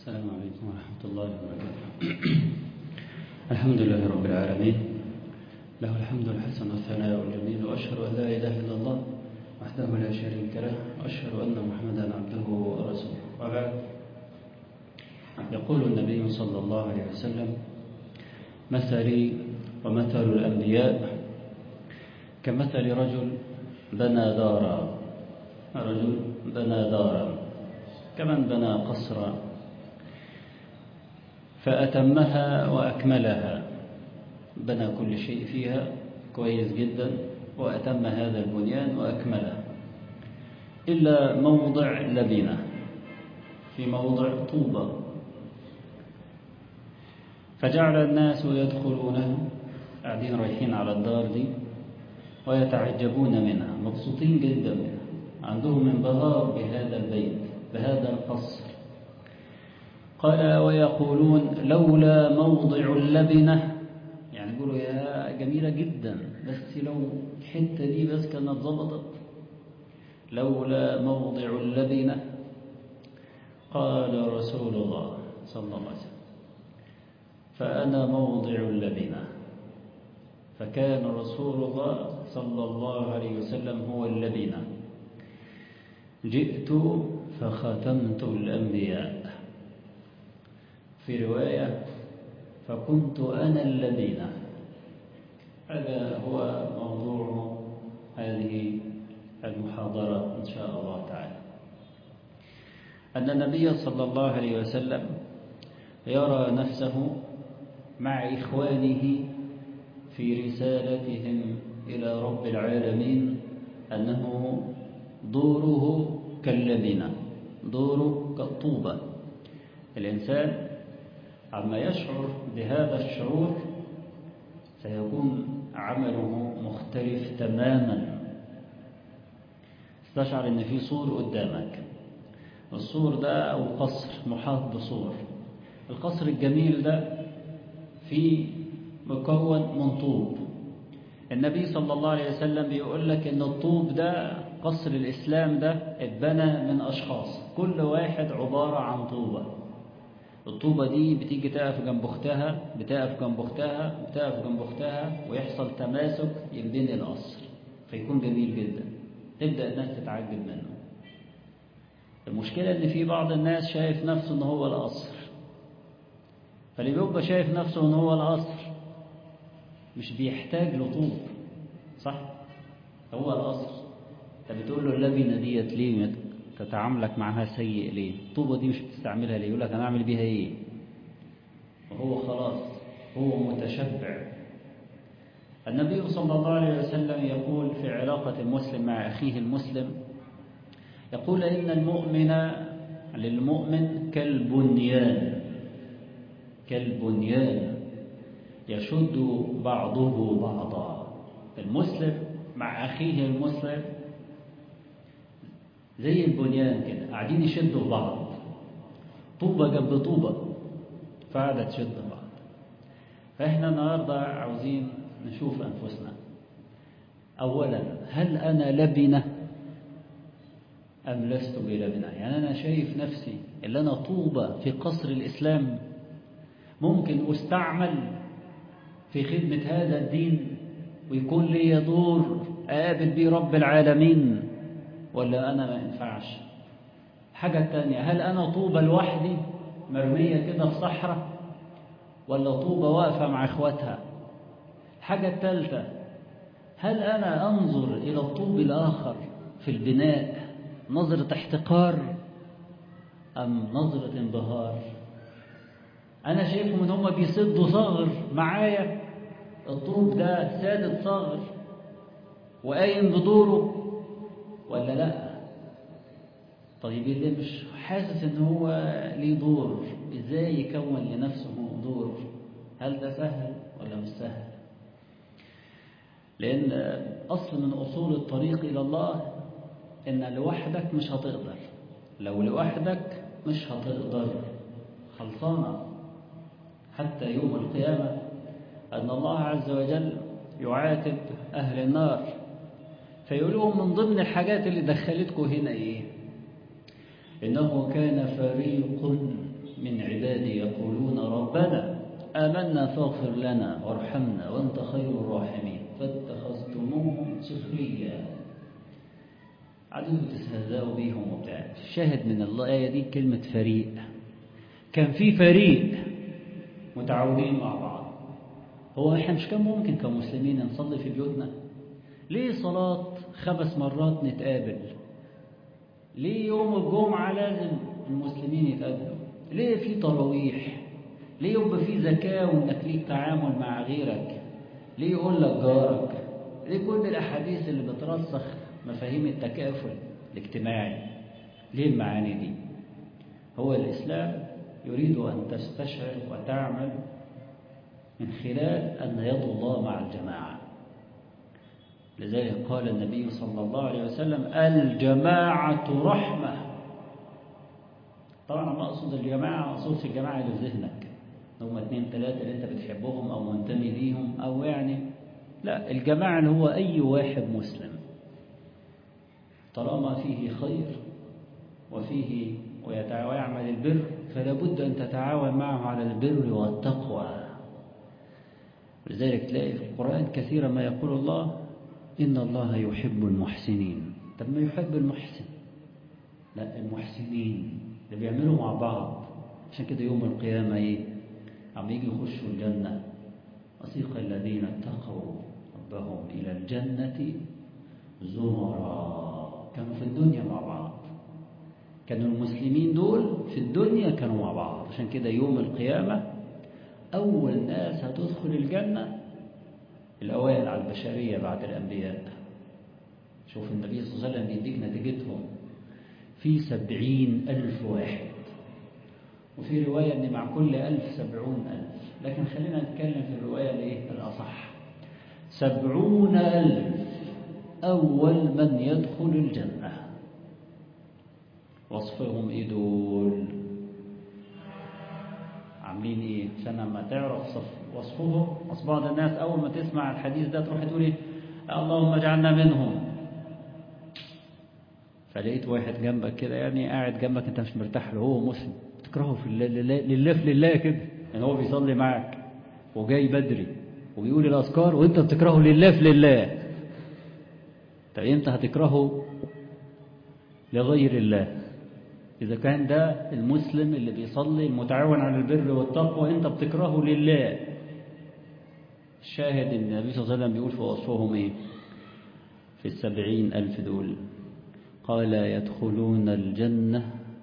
السلام عليكم ورحمة الله وبركاته الحمد لله رب العالمين له الحمد الحسن والثناء الجميل وأشهد أن لا إله إلا الله وحده لا شريك له وأشهد أن محمدا عبده ورسوله وبعد يقول النبي صلى الله عليه وسلم مثلي ومثل الأنبياء كمثل رجل بنى دارا رجل بنى دارا كمن بنى قصرا فأتمها وأكملها بنى كل شيء فيها كويس جدا وأتم هذا البنيان وأكمله إلا موضع لبنة في موضع طوبة فجعل الناس يدخلونها قاعدين رايحين على الدار دي ويتعجبون منها مبسوطين جدا منها عندهم انبهار بهذا البيت بهذا القصر قال ويقولون لولا موضع اللبنة يعني يقولوا يا جميلة جدا بس لو الحتة دي بس كانت ظبطت لولا موضع اللبنة قال رسول الله صلى الله عليه وسلم فأنا موضع اللبنة فكان رسول الله صلى الله عليه وسلم هو اللبنة جئت فختمت الأنبياء في رواية فكنت أنا اللبنة هذا هو موضوع هذه المحاضرة إن شاء الله تعالى أن النبي صلى الله عليه وسلم يرى نفسه مع إخوانه في رسالتهم إلى رب العالمين أنه دوره كاللبنة دوره كالطوبة الإنسان عما يشعر بهذا الشعور سيكون عمله مختلف تماما استشعر ان في سور قدامك السور ده او قصر محاط بسور القصر الجميل ده فيه مكون من طوب النبي صلى الله عليه وسلم بيقول لك ان الطوب ده قصر الاسلام ده اتبنى من اشخاص كل واحد عبارة عن طوبة الطوبة دي بتيجي تقف جنب اختها بتقف جنب اختها بتقف جنب اختها ويحصل تماسك يبني القصر فيكون جميل جدا تبدأ الناس تتعجب منه المشكلة ان في بعض الناس شايف نفسه ان هو القصر فاللي بيبقى شايف نفسه ان هو القصر مش بيحتاج لطوب صح هو القصر انت بتقول له اللبنه ديت ليه تتعاملك معها سيء ليه الطوبه دي مش بتستعملها ليه يقول لك انا اعمل بيها ايه وهو خلاص هو متشبع النبي صلى الله عليه وسلم يقول في علاقة المسلم مع أخيه المسلم يقول إن المؤمن للمؤمن كالبنيان كالبنيان يشد بعضه بعضا المسلم مع أخيه المسلم زي البنيان كده قاعدين يشدوا بعض طوبة جنب طوبة فقاعدة تشد بعض فإحنا النهاردة عاوزين نشوف أنفسنا أولا هل أنا لبنة أم لست بلبنة يعني أنا شايف نفسي اللي أنا طوبة في قصر الإسلام ممكن أستعمل في خدمة هذا الدين ويكون لي دور أقابل بيه رب العالمين ولا أنا ما ينفعش حاجة تانية هل أنا طوبة لوحدي مرمية كده في صحراء ولا طوبة واقفة مع إخواتها الحاجة الثالثة هل أنا أنظر إلى الطوب الآخر في البناء نظرة احتقار أم نظرة انبهار أنا شايفهم إن هم بيسدوا صغر معايا الطوب ده سادد صغر وقايم بدوره ولا لا طيب اللي مش حاسس ان هو ليه دور ازاي يكون لنفسه دور هل ده سهل ولا مش سهل لان اصل من اصول الطريق الى الله ان لوحدك مش هتقدر لو لوحدك مش هتقدر خلصانه حتى يوم القيامه ان الله عز وجل يعاتب اهل النار فيقول لهم من ضمن الحاجات اللي دخلتكم هنا ايه انه كان فريق من ربنا آمنا فاغفر لنا وارحمنا وأنت خير الراحمين فاتخذتموهم سخريا عدو تستهزئوا بيهم وبتاع الشاهد من الآية دي كلمة فريق كان في فريق متعاونين مع بعض هو احنا مش كان ممكن كمسلمين نصلي في بيوتنا ليه صلاة خمس مرات نتقابل ليه يوم الجمعة لازم المسلمين يتقابلوا ليه في تراويح ليه يبقى في زكاة وانك ليك تعامل مع غيرك ليه يقول لك جارك ليه كل الأحاديث اللي بترسخ مفاهيم التكافل الاجتماعي ليه المعاني دي هو الإسلام يريد أن تستشعر وتعمل من خلال أن يد الله مع الجماعة لذلك قال النبي صلى الله عليه وسلم الجماعة رحمة طبعا ما أقصد الجماعة ما أقصدش الجماعة اللي في ذهنك هم اثنين ثلاثة اللي أنت بتحبهم أو منتمي ليهم أو يعني لا الجماعة اللي هو أي واحد مسلم طالما فيه خير وفيه ويعمل البر فلا بد أن تتعاون معه على البر والتقوى لذلك تلاقي في القرآن كثيرا ما يقول الله إن الله يحب المحسنين طب ما يحب المحسن لا المحسنين اللي بيعملوا مع بعض عشان كده يوم القيامة إيه عم يجي يخشوا الجنة وسيق الذين اتقوا ربهم إلى الجنة زمرا كانوا في الدنيا مع بعض كانوا المسلمين دول في الدنيا كانوا مع بعض عشان كده يوم القيامة أول ناس هتدخل الجنة الأوائل على البشرية بعد الأنبياء شوف النبي صلى الله عليه وسلم بيديك نتيجتهم في سبعين ألف واحد وفي رواية أن مع كل ألف سبعون ألف لكن خلينا نتكلم في الرواية الإيه الأصح سبعون ألف أول من يدخل الجنة وصفهم إيه دول عاملين إيه عشان لما تعرف صف وصفهم وصف بعض الناس أول ما تسمع الحديث ده تروح تقول إيه اللهم اجعلنا منهم فلقيت واحد جنبك كده يعني قاعد جنبك انت مش مرتاح له هو مسلم تكرهه في الله لله, لله في لله كده يعني هو بيصلي معك وجاي بدري وبيقول الأذكار وانت بتكرهه لله في لله طب امتى هتكرهه لغير الله إذا كان ده المسلم اللي بيصلي المتعاون على البر والتقوى انت بتكرهه لله الشاهد ان النبي صلى الله عليه وسلم بيقول في وصفهم ايه في السبعين ألف دول قال يدخلون الجنة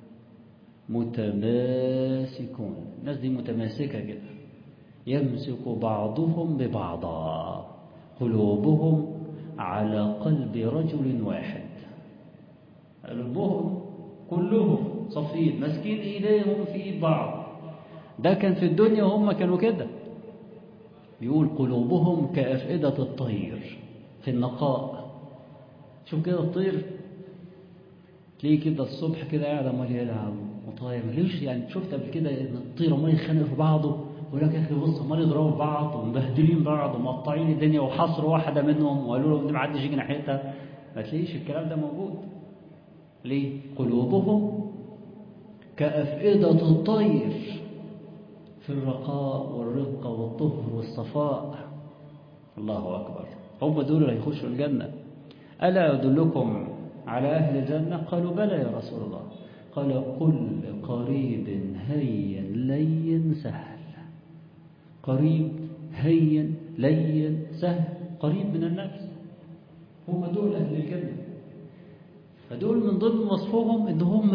متماسكون الناس دي متماسكة كده يمسك بعضهم ببعضا قلوبهم على قلب رجل واحد قلوبهم كلهم صفين ماسكين ايديهم في ايد بعض ده كان في الدنيا وهم كانوا كده بيقول قلوبهم كأفئدة الطير في النقاء شوف كده الطير تلاقيه كده الصبح كده قاعد عمال يلعب وطاير ليش يعني شفت قبل كده ان الطير عمال يتخانقوا في بعضه ويقول لك يا اخي بص عمال يضربوا في بعض ومبهدلين بعض ومقطعين الدنيا وحصروا واحده منهم وقالوا لهم دي ما حدش يجي ناحيتها ما تلاقيش الكلام ده موجود ليه؟ قلوبهم كأفئدة الطير في الرقاء والرقة والطهر والصفاء الله أكبر هم دول اللي هيخشوا الجنة ألا أدلكم على أهل الجنة قالوا بلى يا رسول الله قال كل قريب هين لين سهل قريب هين لين سهل قريب من النفس هم دول أهل الجنة فدول من ضمن وصفهم ان هم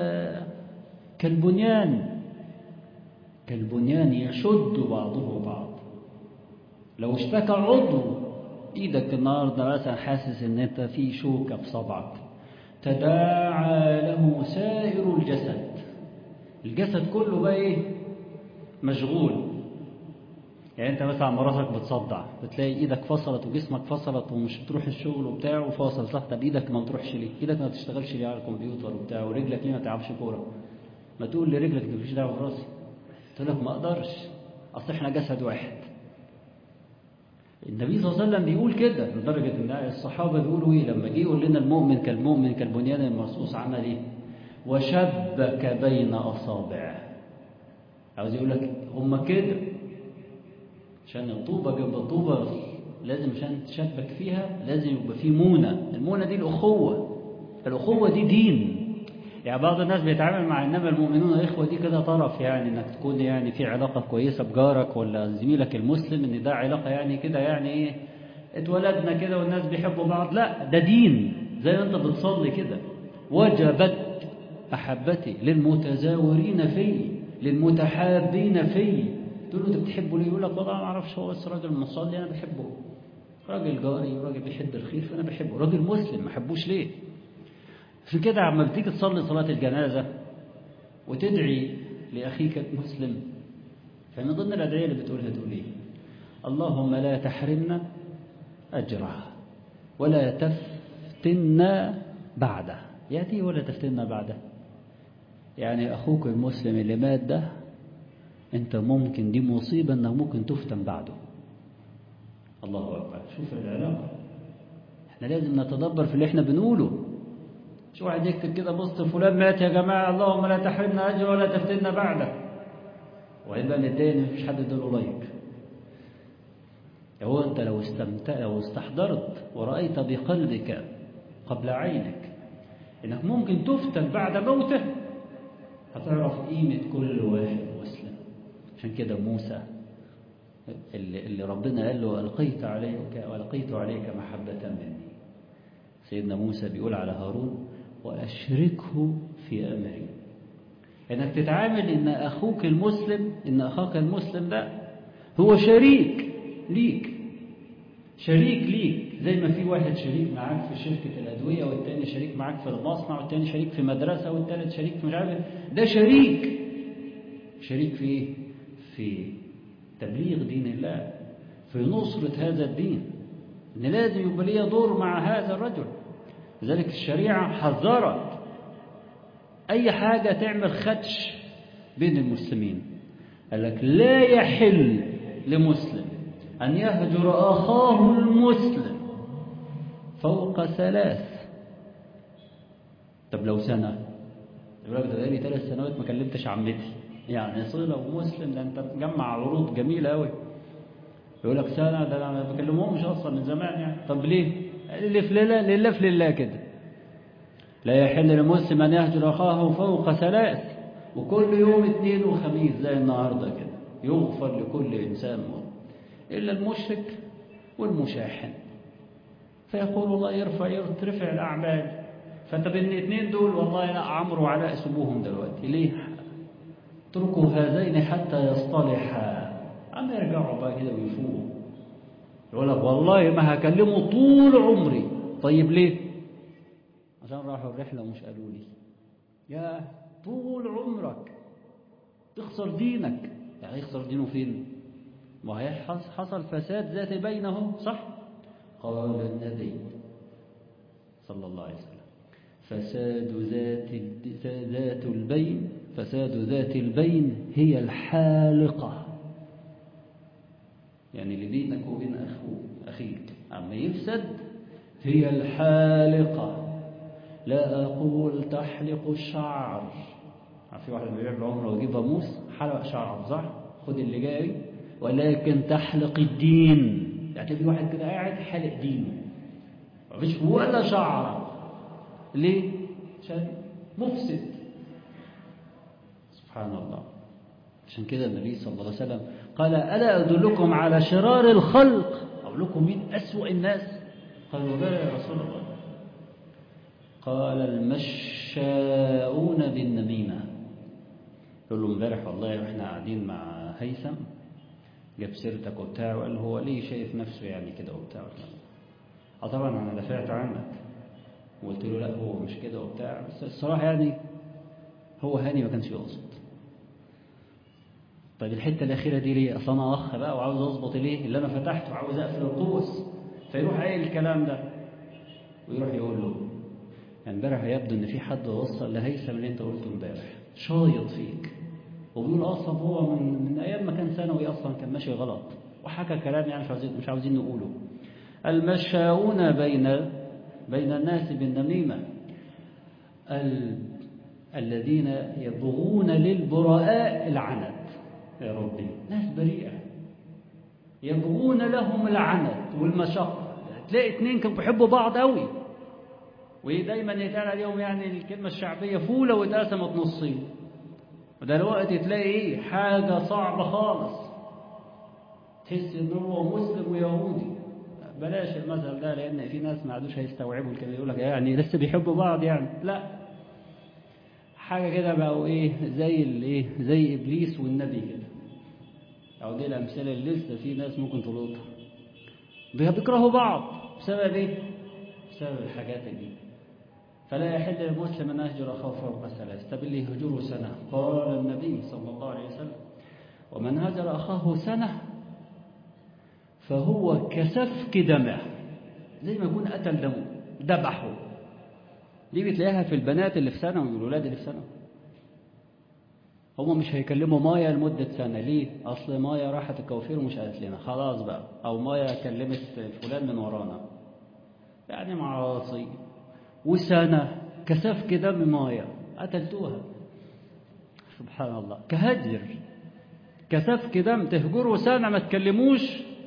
كالبنيان كالبنيان يشد بعضه بعض لو اشتكى عضو ايدك النهارده مثلا حاسس ان انت في شوكه في صبعك تداعى له سائر الجسد الجسد كله بقى ايه مشغول يعني انت مثلا مراتك بتصدع بتلاقي ايدك فصلت وجسمك فصلت ومش بتروح الشغل وبتاع وفاصل صح طب ايدك ما بتروحش ليه ايدك ما بتشتغلش ليه على الكمبيوتر وبتاع ورجلك ليه ما تلعبش كوره ما تقول لرجلك دي مفيش دعوه براسي تقول لك ما اقدرش اصل احنا جسد واحد النبي صلى الله عليه وسلم بيقول كده لدرجه ان الصحابه بيقولوا ايه لما جه يقول لنا المؤمن كالمؤمن كالبنيان المرصوص عمل ايه وشبك بين اصابعه عاوز يقول لك هم كده عشان الطوبة جنب الطوبة لازم عشان تشبك فيها لازم يبقى في مونة المونة دي الأخوة الأخوة دي دين يعني بعض الناس بيتعامل مع إنما المؤمنون إخوة دي كده طرف يعني إنك تكون يعني في علاقة كويسة بجارك ولا زميلك المسلم إن ده علاقة يعني كده يعني إيه اتولدنا كده والناس بيحبوا بعض لا ده دين زي ما أنت بتصلي كده وجبت أحبتي للمتزاورين في للمتحابين في تقول له انت بتحبه ليه يقول لك والله ما اعرفش هو بس راجل مصلي انا بحبه راجل جاري وراجل بيحب الخير فانا بحبه راجل مسلم ما احبوش ليه عشان كده عما بتيجي تصلي صلاه الجنازه وتدعي لاخيك المسلم فمن ضمن الادعيه اللي بتقولها تقول ايه اللهم لا تحرمنا اجره ولا تفتنا بعده ياتي ولا تفتنا بعده يعني اخوك المسلم اللي مات ده انت ممكن دي مصيبة انه ممكن تفتن بعده الله أكبر شوف العلاقة احنا لازم نتدبر في اللي احنا بنقوله شو واحد يكتب كده بوست فلان مات يا جماعة اللهم لا تحرمنا أجر ولا تفتنا بعده ويبقى متضايق مفيش حد اداله لايك هو انت لو استمتع لو استحضرت ورأيت بقلبك قبل عينك انك ممكن تفتن بعد موته هتعرف قيمة كل واحد مسلم عشان كده موسى اللي, اللي ربنا قال له ألقيت عليك وألقيت عليك محبة مني سيدنا موسى بيقول على هارون وأشركه في أمري إنك تتعامل إن أخوك المسلم إن أخاك المسلم ده هو شريك ليك شريك ليك زي ما في واحد شريك معاك في شركة الأدوية والتاني شريك معاك في المصنع والتاني شريك في مدرسة والتالت شريك في مش عارف ده شريك شريك في ايه؟ في تبليغ دين الله في نصرة هذا الدين إن لازم يبقى ليا دور مع هذا الرجل لذلك الشريعة حذرت أي حاجة تعمل خدش بين المسلمين قال لك لا يحل لمسلم أن يهجر أخاه المسلم فوق ثلاث طب لو سنة يقول لك ده بقالي ثلاث سنوات ما كلمتش عمتي يعني صلة ومسلم ده انت تجمع عروض جميلة قوي يقول لك سنة ده انا ما بكلمهمش اصلا من زمان يعني طب ليه؟ اللي في لله لله في لله كده لا يحل لمسلم ان يهجر اخاه فوق ثلاث وكل يوم اثنين وخميس زي النهارده كده يغفر لكل انسان مؤمن الا المشرك والمشاحن فيقول الله يرفع يرتفع الاعمال فانت بين الاثنين دول والله لا عمرو وعلاء سيبوهم دلوقتي ليه؟ اتركوا هذين حتى يصطلحا عم يرجعوا بقى كده ويفوقوا يقول لك والله ما هكلمه طول عمري طيب ليه؟ عشان راحوا الرحلة ومش قالوا لي يا طول عمرك تخسر دينك يعني يخسر دينه فين؟ ما هي حصل فساد ذات بينهم صح؟ قال النبي صلى الله عليه وسلم فساد ذات ذات البين فساد ذات البين هي الحالقة يعني اللي بينك وبين أخوه أخيك أما يفسد هي الحالقة لا أقول تحلق الشعر في واحد بيبيع العمرة ويجيب موس حلق شعر صح خد اللي جاي ولكن تحلق الدين يعني في واحد كده قاعد حالق دينه مفيش ولا شعر ليه؟ عشان مفسد سبحان الله عشان كده النبي صلى الله عليه وسلم قال ألا أدلكم على شرار الخلق أقول لكم مين أسوأ الناس قالوا بلى يا رسول الله قال المشاؤون بالنميمة يقول له امبارح والله واحنا قاعدين مع هيثم جاب سيرتك وبتاع وقال هو ليه شايف نفسه يعني كده وبتاع اه طبعا انا دافعت عنك وقلت له لا هو مش كده وبتاع بس الصراحه يعني هو هاني ما كانش يقصد طيب الحته الاخيره دي ليه اصل انا اخ بقى وعاوز اظبط ليه اللي انا فتحته وعاوز اقفل القوس فيروح قايل الكلام ده ويروح يقول له يعني امبارح يبدو ان في حد وصل لهيثم اللي انت قلته امبارح شايط فيك وبيقول اصلا هو من, من ايام ما كان ثانوي اصلا كان ماشي غلط وحكى كلام يعني مش عاوزين مش عاوزين نقوله المشاؤون بين بين الناس بالنميمه ال... الذين يبغون للبراء العنت يا ربي ناس بريئة يبغون لهم العنت والمشقة تلاقي اتنين كانوا بيحبوا بعض قوي ودايما يتقال عليهم يعني الكلمة الشعبية فولة واتقسمت نصين ودلوقتي تلاقي ايه حاجة صعبة خالص تحس ان هو مسلم ويهودي بلاش المثل ده لان في ناس ما عادوش هيستوعبوا الكلمة يقول لك يعني لسه بيحبوا بعض يعني لا حاجة كده بقوا ايه زي الايه زي ابليس والنبي كده او دي الامثله اللي لسه في ناس ممكن تلقطها بيكرهوا بعض بسبب ايه بسبب الحاجات دي فلا يحل للمسلم ان يهجر اخاه فوق ثلاث طب اللي يهجره سنه قال النبي صلى الله عليه وسلم ومن هجر اخاه سنه فهو كسفك دمه زي ما يكون قتل دمه ذبحه دي بتلاقيها في البنات اللي في ثانوي والولاد اللي في ثانوي هما مش هيكلموا مايا لمدة سنة ليه؟ أصل مايا راحت الكوافير ومش قالت لنا خلاص بقى أو مايا كلمت فلان من ورانا يعني معاصي وسنة كسفك دم مايا قتلتوها سبحان الله كهجر كسفك دم تهجروا سنة ما تكلموش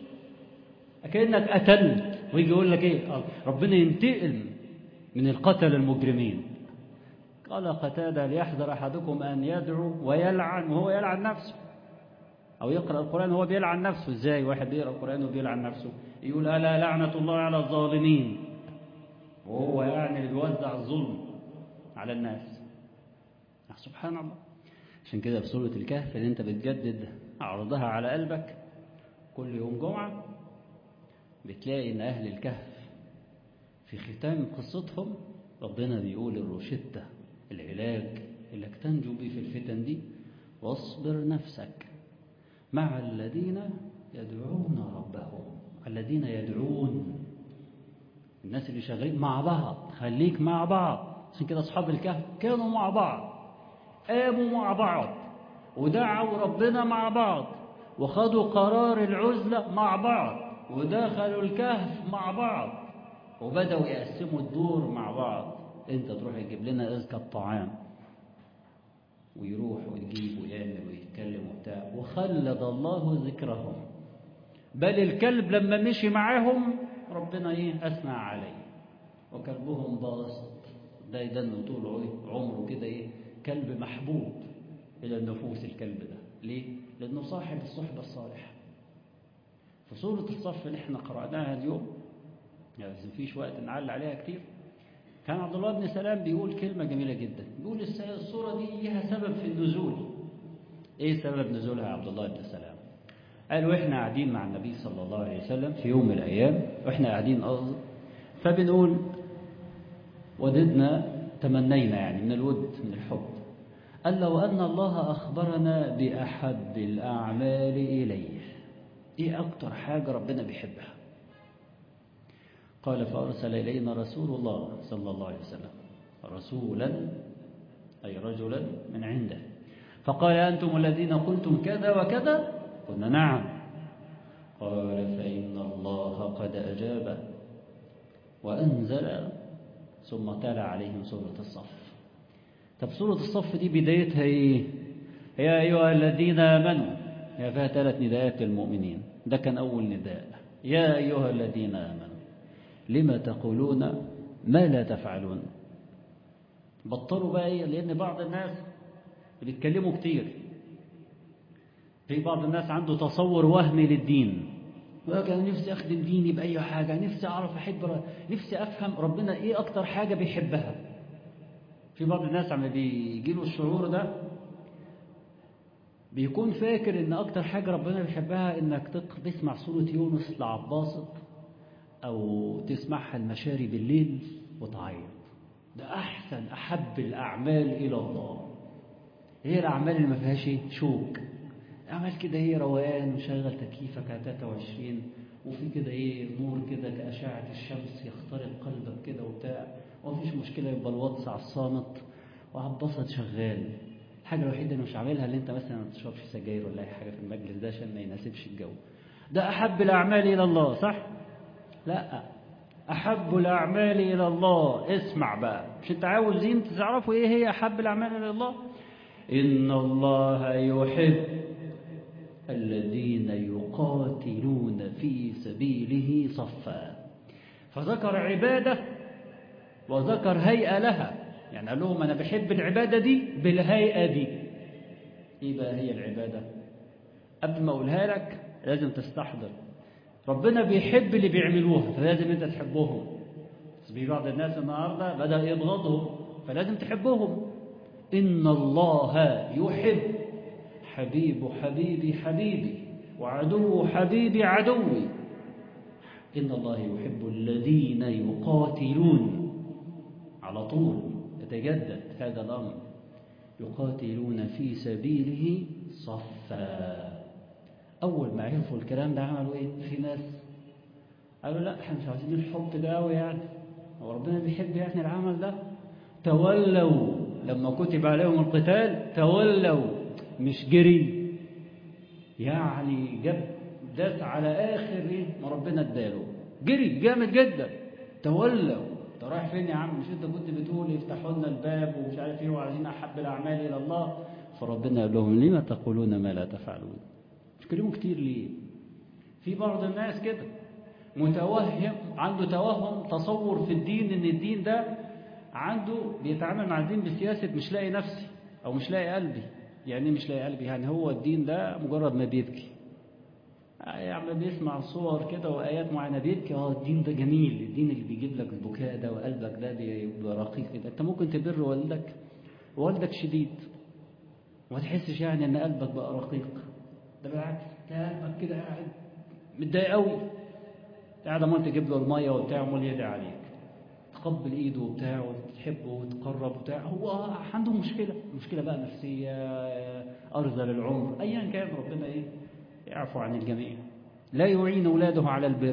كأنك قتلت ويجي يقول لك ايه ربنا ينتقم من القتل المجرمين قال قتادة ليحذر أحدكم أن يدعو ويلعن وهو يلعن نفسه أو يقرأ القرآن وهو بيلعن نفسه إزاي واحد بيقرأ القرآن وبيلعن نفسه يقول ألا لعنة الله على الظالمين وهو يعني اللي بيوزع الظلم على الناس سبحان الله عشان كده في سورة الكهف اللي انت بتجدد عرضها على قلبك كل يوم جمعة بتلاقي ان اهل الكهف في ختام قصتهم ربنا بيقول الروشتة العلاج اللي تنجو بيه في الفتن دي واصبر نفسك مع الذين يدعون ربهم الذين يدعون الناس اللي شغالين مع بعض خليك مع بعض عشان كده أصحاب الكهف كانوا مع بعض قاموا مع بعض ودعوا ربنا مع بعض وخدوا قرار العزلة مع بعض ودخلوا الكهف مع بعض وبدأوا يقسموا الدور مع بعض انت تروح تجيب لنا ازكى الطعام ويروح ويجيب ويعمل ويتكلم وبتاع وخلد الله ذكرهم بل الكلب لما مشي معاهم ربنا ايه اثنى عليه وكلبهم باسط ده يدن طول عمره كده ايه كلب محبوب الى النفوس الكلب ده ليه لانه صاحب الصحبه الصالحه في سوره الصف اللي احنا قراناها اليوم يعني مفيش وقت نعلق عليها كتير كان عبد الله بن سلام بيقول كلمة جميلة جدا بيقول الصورة دي ليها سبب في النزول ايه سبب نزولها يا عبد الله بن سلام قال واحنا قاعدين مع النبي صلى الله عليه وسلم في يوم من الايام واحنا قاعدين أرض فبنقول وددنا تمنينا يعني من الود من الحب قال لو أن الله أخبرنا بأحب الأعمال إليه إيه أكتر حاجة ربنا بيحبها قال فأرسل إلينا رسول الله صلى الله عليه وسلم رسولا أي رجلا من عنده فقال أنتم الذين قلتم كذا وكذا قلنا نعم قال فإن الله قد أجاب وأنزل ثم تلا عليهم سورة الصف طب سورة الصف دي بدايتها إيه يا أيها الذين آمنوا هي فيها ثلاث نداءات للمؤمنين ده كان أول نداء يا أيها الذين آمنوا لما تقولون ما لا تفعلون بطلوا بقى ايه لان بعض الناس بيتكلموا كتير في بعض الناس عنده تصور وهمي للدين انا نفسي اخدم ديني باي حاجه نفسي اعرف احب نفسي افهم ربنا ايه اكتر حاجه بيحبها في بعض الناس عم بيجي له الشعور ده بيكون فاكر ان اكتر حاجه ربنا بيحبها انك تسمع سوره يونس لعباسط أو تسمعها المشاري بالليل وتعيط ده أحسن أحب الأعمال إلى الله هي الأعمال اللي ما فيهاش شوك أعمال كده هي روقان وشغل تكييفك على 23 وفي كده إيه نور كده كأشعة الشمس يخترق قلبك كده وبتاع ومفيش مشكلة يبقى الواتس على الصامت وعبسط شغال الحاجة الوحيدة اللي مش عاملها اللي أنت مثلا ما تشربش سجاير ولا أي حاجة في المجلس ده عشان ما يناسبش الجو ده أحب الأعمال إلى الله صح؟ لا أحب الأعمال إلى الله اسمع بقى مش أنت عاوزين تعرفوا إيه هي أحب الأعمال إلى الله إن الله يحب الذين يقاتلون في سبيله صفا فذكر عبادة وذكر هيئة لها يعني قال لهم أنا بحب العبادة دي بالهيئة دي إيه بقى هي العبادة قبل ما أقولها لك لازم تستحضر ربنا بيحب اللي بيعملوها فلازم أنت تحبهم بس في بعض الناس النهاردة بدأ يبغضهم فلازم تحبهم إن الله يحب حبيب حبيبي حبيبي وعدو حبيبي عدوي إن الله يحب الذين يقاتلون على طول يتجدد هذا الأمر يقاتلون في سبيله صفا أول ما عرفوا الكلام ده عملوا إيه في ناس قالوا لا احنا مش عايزين الحب ده قوي يعني هو ربنا بيحب يعني العمل ده تولوا لما كتب عليهم القتال تولوا مش جري يعني جاب داس على آخر إيه ما ربنا اداله جري جامد جدا تولوا انت رايح فين يا عم مش انت كنت بتقول يفتحوا لنا الباب ومش عارف ايه وعايزين احب الاعمال الى الله فربنا قال لهم لما تقولون ما لا تفعلون تكلموا كتير ليه في بعض الناس كده متوهم عنده توهم تصور في الدين ان الدين ده عنده بيتعامل مع الدين بسياسة مش لاقي نفسي او مش لاقي قلبي يعني مش لاقي قلبي يعني هو الدين ده مجرد ما بيبكي يعني بيسمع صور كده وآيات معينة بيبكي اه الدين ده جميل الدين اللي بيجيب لك البكاء ده وقلبك ده بيبقى رقيق كده انت ممكن تبر والدك والدك شديد وما تحسش يعني ان قلبك بقى رقيق ده بالعكس تلاقي قلبك كده قاعد متضايق قوي قاعد عمال تجيب له الميه وبتاع عمال يدعي عليك تقبل ايده وبتاع وتحبه وتقرب وبتاع هو عنده مشكله مشكله بقى نفسيه ارذل للعمر ايا كان ربنا ايه يعفو عن الجميع لا يعين اولاده على البر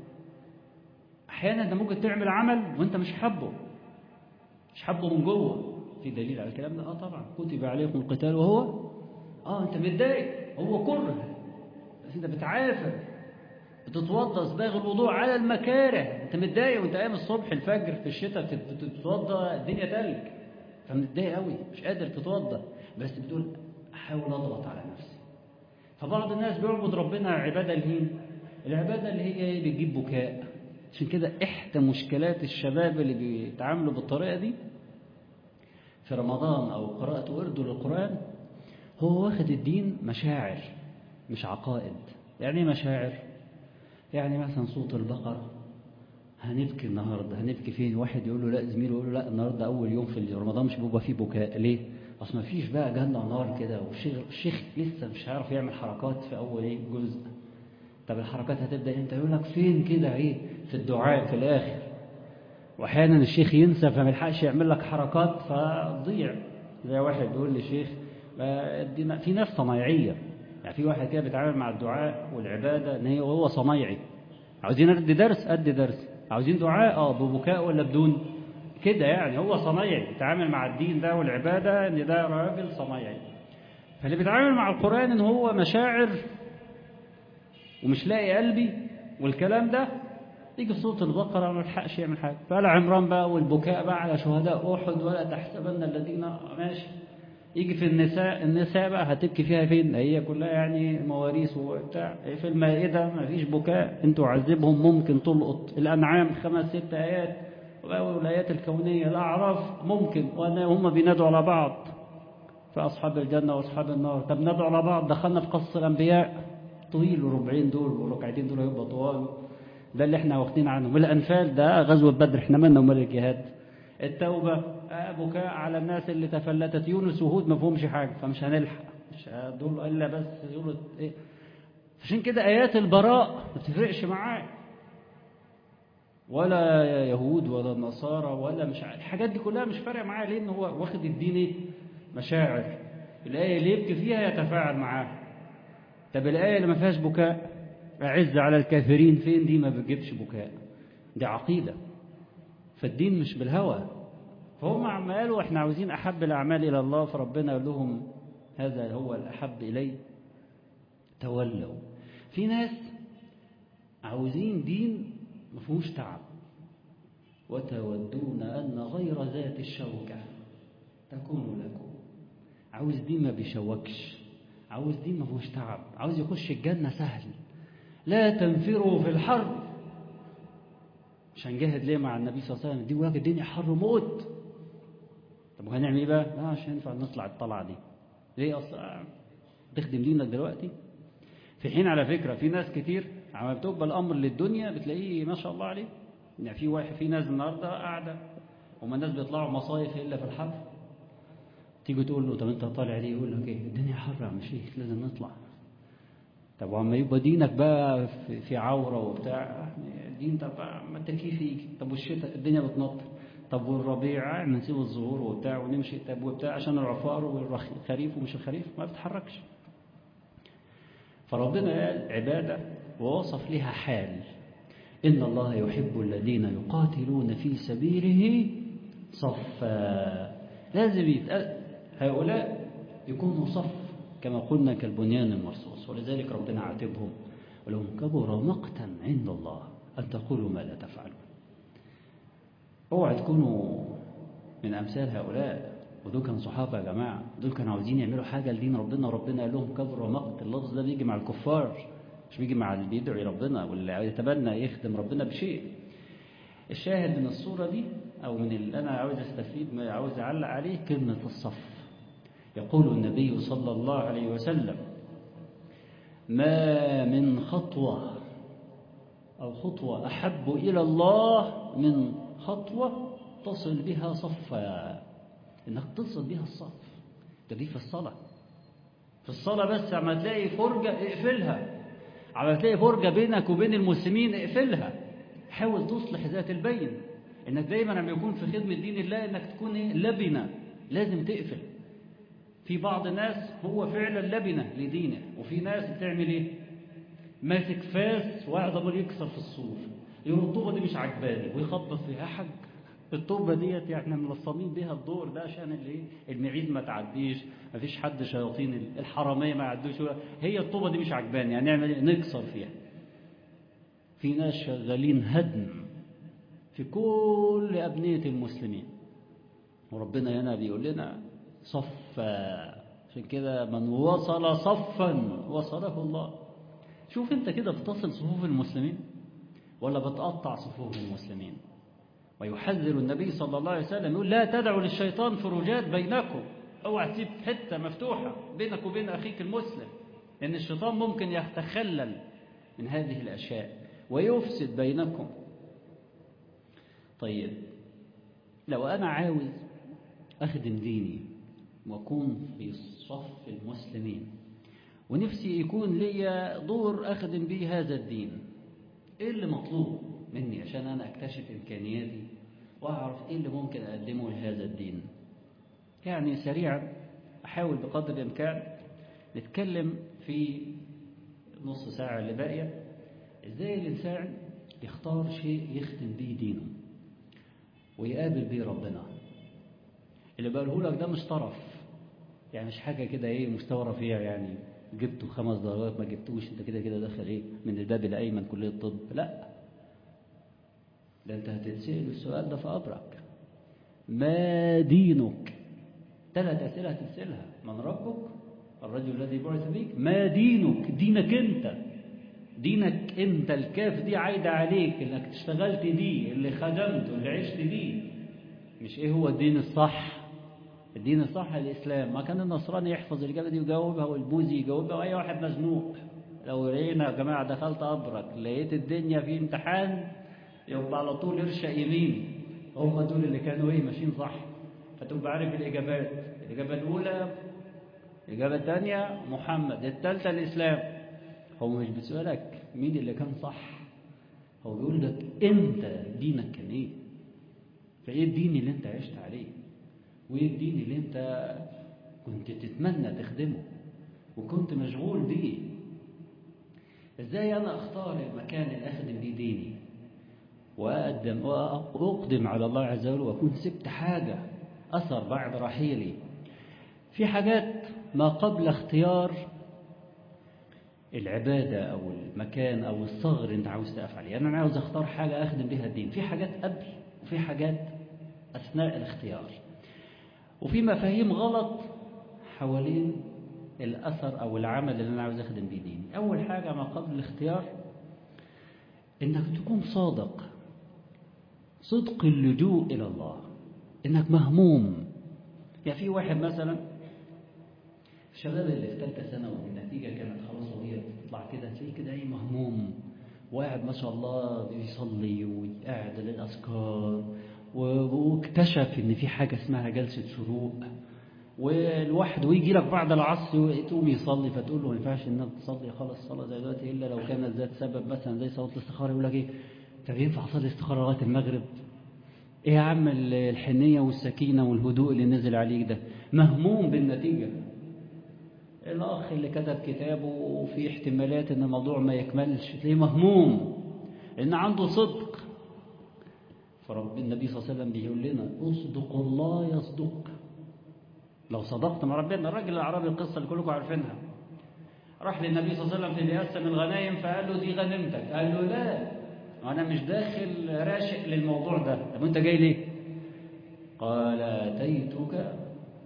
احيانا انت ممكن تعمل عمل وانت مش حابه مش حابه من جوه في دليل على الكلام ده اه طبعا كتب عليكم القتال وهو اه انت متضايق هو كره بس انت بتعافر بتتوضا صباغ الوضوء على المكاره انت متضايق وانت قايم الصبح الفجر في الشتاء بتتوضا الدنيا تلج فمتضايق قوي مش قادر تتوضا بس بتقول احاول اضغط على نفسي فبعض الناس بيعبد ربنا عباده الهين العباده اللي هي ايه بتجيب بكاء عشان كده احدى مشكلات الشباب اللي بيتعاملوا بالطريقه دي في رمضان او قراءه ورد للقران هو واخد الدين مشاعر مش عقائد يعني ايه مشاعر يعني مثلا صوت البقرة هنبكي النهاردة هنبكي فين واحد يقول له لا زميله يقول له لا النهاردة أول يوم في رمضان مش بيبقى فيه بكاء ليه أصل ما فيش بقى جنة ونار كده والشيخ الشيخ لسه مش هيعرف يعمل حركات في أول إيه جزء طب الحركات هتبدأ امتى يقول لك فين كده إيه في الدعاء في الآخر وأحيانا الشيخ ينسى فما يلحقش يعمل لك حركات فتضيع زي واحد بيقول للشيخ في ناس صنايعيه يعني في واحد كده بيتعامل مع الدعاء والعبادة ان هي وهو صنايعي عاوزين ادي درس ادي درس عاوزين دعاء اه ببكاء ولا بدون كده يعني هو صنايعي بيتعامل مع الدين ده والعبادة ان ده راجل صنايعي فاللي بيتعامل مع القرآن ان هو مشاعر ومش لاقي قلبي والكلام ده يجي في صوت البقرة ما يلحقش يعمل حاجة فقال عمران بقى والبكاء بقى على شهداء أحد ولا تحسبن الذين ماشي يجي في النساء النساء بقى هتبكي فيها فين هي كلها يعني مواريث وبتاع في المائدة ما فيش بكاء انتوا عذبهم ممكن تلقط الأنعام خمس ست آيات والآيات الكونية الأعراف ممكن وهم بينادوا على بعض فأصحاب الجنة وأصحاب النار طب نادوا على بعض دخلنا في قصة الأنبياء طويل وربعين دول والركعتين دول هيبقى طوال ده اللي احنا واخدين عنهم الأنفال ده غزوة بدر احنا مالنا ومال الجهاد التوبة بكاء على الناس اللي تفلتت يونس وهود ما فهمش حاجة فمش هنلحق مش دول إلا بس يقولوا إيه عشان كده آيات البراء ما بتفرقش معاه ولا يهود ولا النصارى ولا مش عارف الحاجات دي كلها مش فارقه معاه ليه ان هو واخد الدين ايه مشاعر الآية اللي يبكي فيها يتفاعل معاها طب الآية اللي ما فيهاش بكاء أعز على الكافرين فين دي ما بتجيبش بكاء دي عقيدة فالدين مش بالهوى فهم عم قالوا احنا عاوزين أحب الأعمال إلى الله فربنا قال لهم هذا هو الأحب إلي تولوا في ناس عاوزين دين ما فيهوش تعب وتودون أن غير ذات الشوكة تكون لكم عاوز دين ما بيشوكش عاوز دين ما فيهوش تعب عاوز يخش الجنة سهل لا تنفروا في الحرب مش هنجاهد ليه مع النبي صلى الله عليه وسلم دي وقت الدنيا حر موت طب وهنعمل ايه بقى لا مش هينفع نطلع الطلعة دي ليه اصلا تخدم دينك دلوقتي في حين على فكرة في ناس كتير عم بتقبل الامر للدنيا بتلاقيه ما شاء الله عليه يعني في واحد في ناس النهارده قاعده وما الناس بيطلعوا مصايف الا في الحر تيجي تقول له طب انت طالع ليه يقول لك ايه الدنيا حر يا عم شيخ لازم نطلع طب وعما يبقى دينك بقى في, في عوره وبتاع الدين طب ما التكييف يجي طب والشتاء الدنيا بتنطر طب والربيع نسيب الزهور وبتاع ونمشي طب وبتاع عشان العفار والخريف ومش الخريف ما بتتحركش فربنا قال عباده ووصف لها حال إن الله يحب الذين يقاتلون في سبيله صفا لازم يتقل هؤلاء يكونوا صف كما قلنا كالبنيان المرصوص ولذلك ربنا عاتبهم ولهم كبر مقتا عند الله أن تقولوا ما لا تفعلون اوعى تكونوا من أمثال هؤلاء ودول كانوا صحابة يا جماعة دول كانوا عاوزين يعملوا حاجة لدين ربنا وربنا قال لهم كبر ومقت اللفظ ده بيجي مع الكفار مش بيجي مع اللي بيدعي ربنا واللي يتبنى يخدم ربنا بشيء الشاهد من الصورة دي أو من اللي أنا عاوز أستفيد ما عاوز أعلق عليه كلمة الصف يقول النبي صلى الله عليه وسلم ما من خطوة أو خطوة أحب إلى الله من خطوة تصل بها صفا إنك تصل بها الصف ده دي في الصلاة في الصلاة بس عما تلاقي فرجة اقفلها عما تلاقي فرجة بينك وبين المسلمين اقفلها حاول تصلح ذات البين انك دايما لما يكون في خدمة دين الله انك تكون ايه لبنة لازم تقفل في بعض الناس هو فعلا لبنة لدينه وفي ناس بتعمل ايه ماسك فاس وقاعد عمال يكسر في الصوف يقول الطوبة دي مش عجباني ويخبط فيها حاج الطوبة ديت احنا ملصمين بيها الدور ده عشان الايه المعيد ما تعديش ما فيش حد شياطين الحرامية ما يعدوش هي الطوبة دي مش عجباني هنعمل ايه نكسر فيها في ناس شغالين هدم في كل أبنية المسلمين وربنا هنا بيقول لنا صفا عشان كده من وصل صفا وصله الله شوف انت كده بتصل صفوف المسلمين ولا بتقطع صفوف المسلمين ويحذر النبي صلى الله عليه وسلم يقول لا تدعوا للشيطان فروجات بينكم اوعى تسيب حته مفتوحه بينك وبين اخيك المسلم لان الشيطان ممكن يتخلل من هذه الاشياء ويفسد بينكم طيب لو انا عاوز اخدم ديني واكون في صف المسلمين ونفسي يكون لي دور اخدم به هذا الدين ايه اللي مطلوب مني عشان انا اكتشف امكانياتي واعرف ايه اللي ممكن اقدمه لهذا الدين يعني سريعا احاول بقدر الامكان نتكلم في نص ساعه اللي باقيه ازاي الانسان يختار شيء يخدم به دينه ويقابل به ربنا اللي بقوله لك ده مش طرف يعني مش حاجه كده ايه مستوى رفيع يعني جبته خمس درجات ما جبتوش انت كده كده داخل ايه من الباب الايمن كليه الطب لا ده انت هتتسال السؤال ده في قبرك ما دينك ثلاث اسئله هتسالها من ربك الرجل الذي بعث بك ما دينك دينك انت دينك انت الكاف دي عايده عليك انك اشتغلت دي اللي خدمته اللي عشت دي مش ايه هو الدين الصح الدين الصح الاسلام ما كان النصراني يحفظ الاجابه دي ويجاوبها والبوذي يجاوبها واي واحد مزنوق لو لقينا يا جماعه دخلت قبرك لقيت الدنيا في امتحان يبقى على طول ارشق يمين هم دول اللي كانوا ايه ماشيين صح فتبقى عارف الاجابات الاجابه الاولى الاجابه الثانيه محمد الثالثه الاسلام هو مش بيسالك مين اللي كان صح هو بيقول لك انت دينك كان ايه فايه الدين اللي انت عشت عليه وايه الدين اللي انت كنت تتمنى تخدمه وكنت مشغول بيه ازاي انا اختار المكان اللي اخدم بيه ديني واقدم واقدم على الله عز وجل واكون سبت حاجه اثر بعد رحيلي في حاجات ما قبل اختيار العبادة أو المكان أو الصغر أنت عاوز تقف عليه يعني أنا عاوز أختار حاجة أخدم بها الدين في حاجات قبل وفي حاجات أثناء الاختيار وفي مفاهيم غلط حوالين الأثر أو العمل اللي أنا عاوز أخدم بيه ديني أول حاجة ما قبل الاختيار إنك تكون صادق صدق اللجوء إلى الله إنك مهموم يعني في واحد مثلا الشباب اللي في ثالثه ثانوي والنتيجه كانت خلاص وهي بتطلع كده تلاقيه كده ايه مهموم وقاعد ما شاء الله بيصلي وقاعد للاذكار واكتشف ان في حاجه اسمها جلسه شروق والواحد ويجي لك بعد العصر تقوم يصلي فتقول له ما ينفعش انك تصلي خالص الصلاه زي دلوقتي الا لو كانت ذات سبب مثلا زي صلاه الاستخاره يقول لك ايه طب ينفع اصلي استخاره لغايه المغرب ايه يا عم الحنيه والسكينه والهدوء اللي نزل عليك ده مهموم بالنتيجه الأخ اللي كتب كتابه وفي احتمالات إن الموضوع ما يكملش تلاقيه مهموم لأن عنده صدق فرب النبي صلى الله عليه وسلم بيقول لنا اصدق الله يصدق لو صدقت مع ربنا الراجل الأعرابي القصة اللي كلكم عارفينها راح للنبي صلى الله عليه وسلم في بيقسم الغنايم فقال له دي غنيمتك قال له لا أنا مش داخل راشق للموضوع ده طب أنت جاي ليه؟ قال أتيتك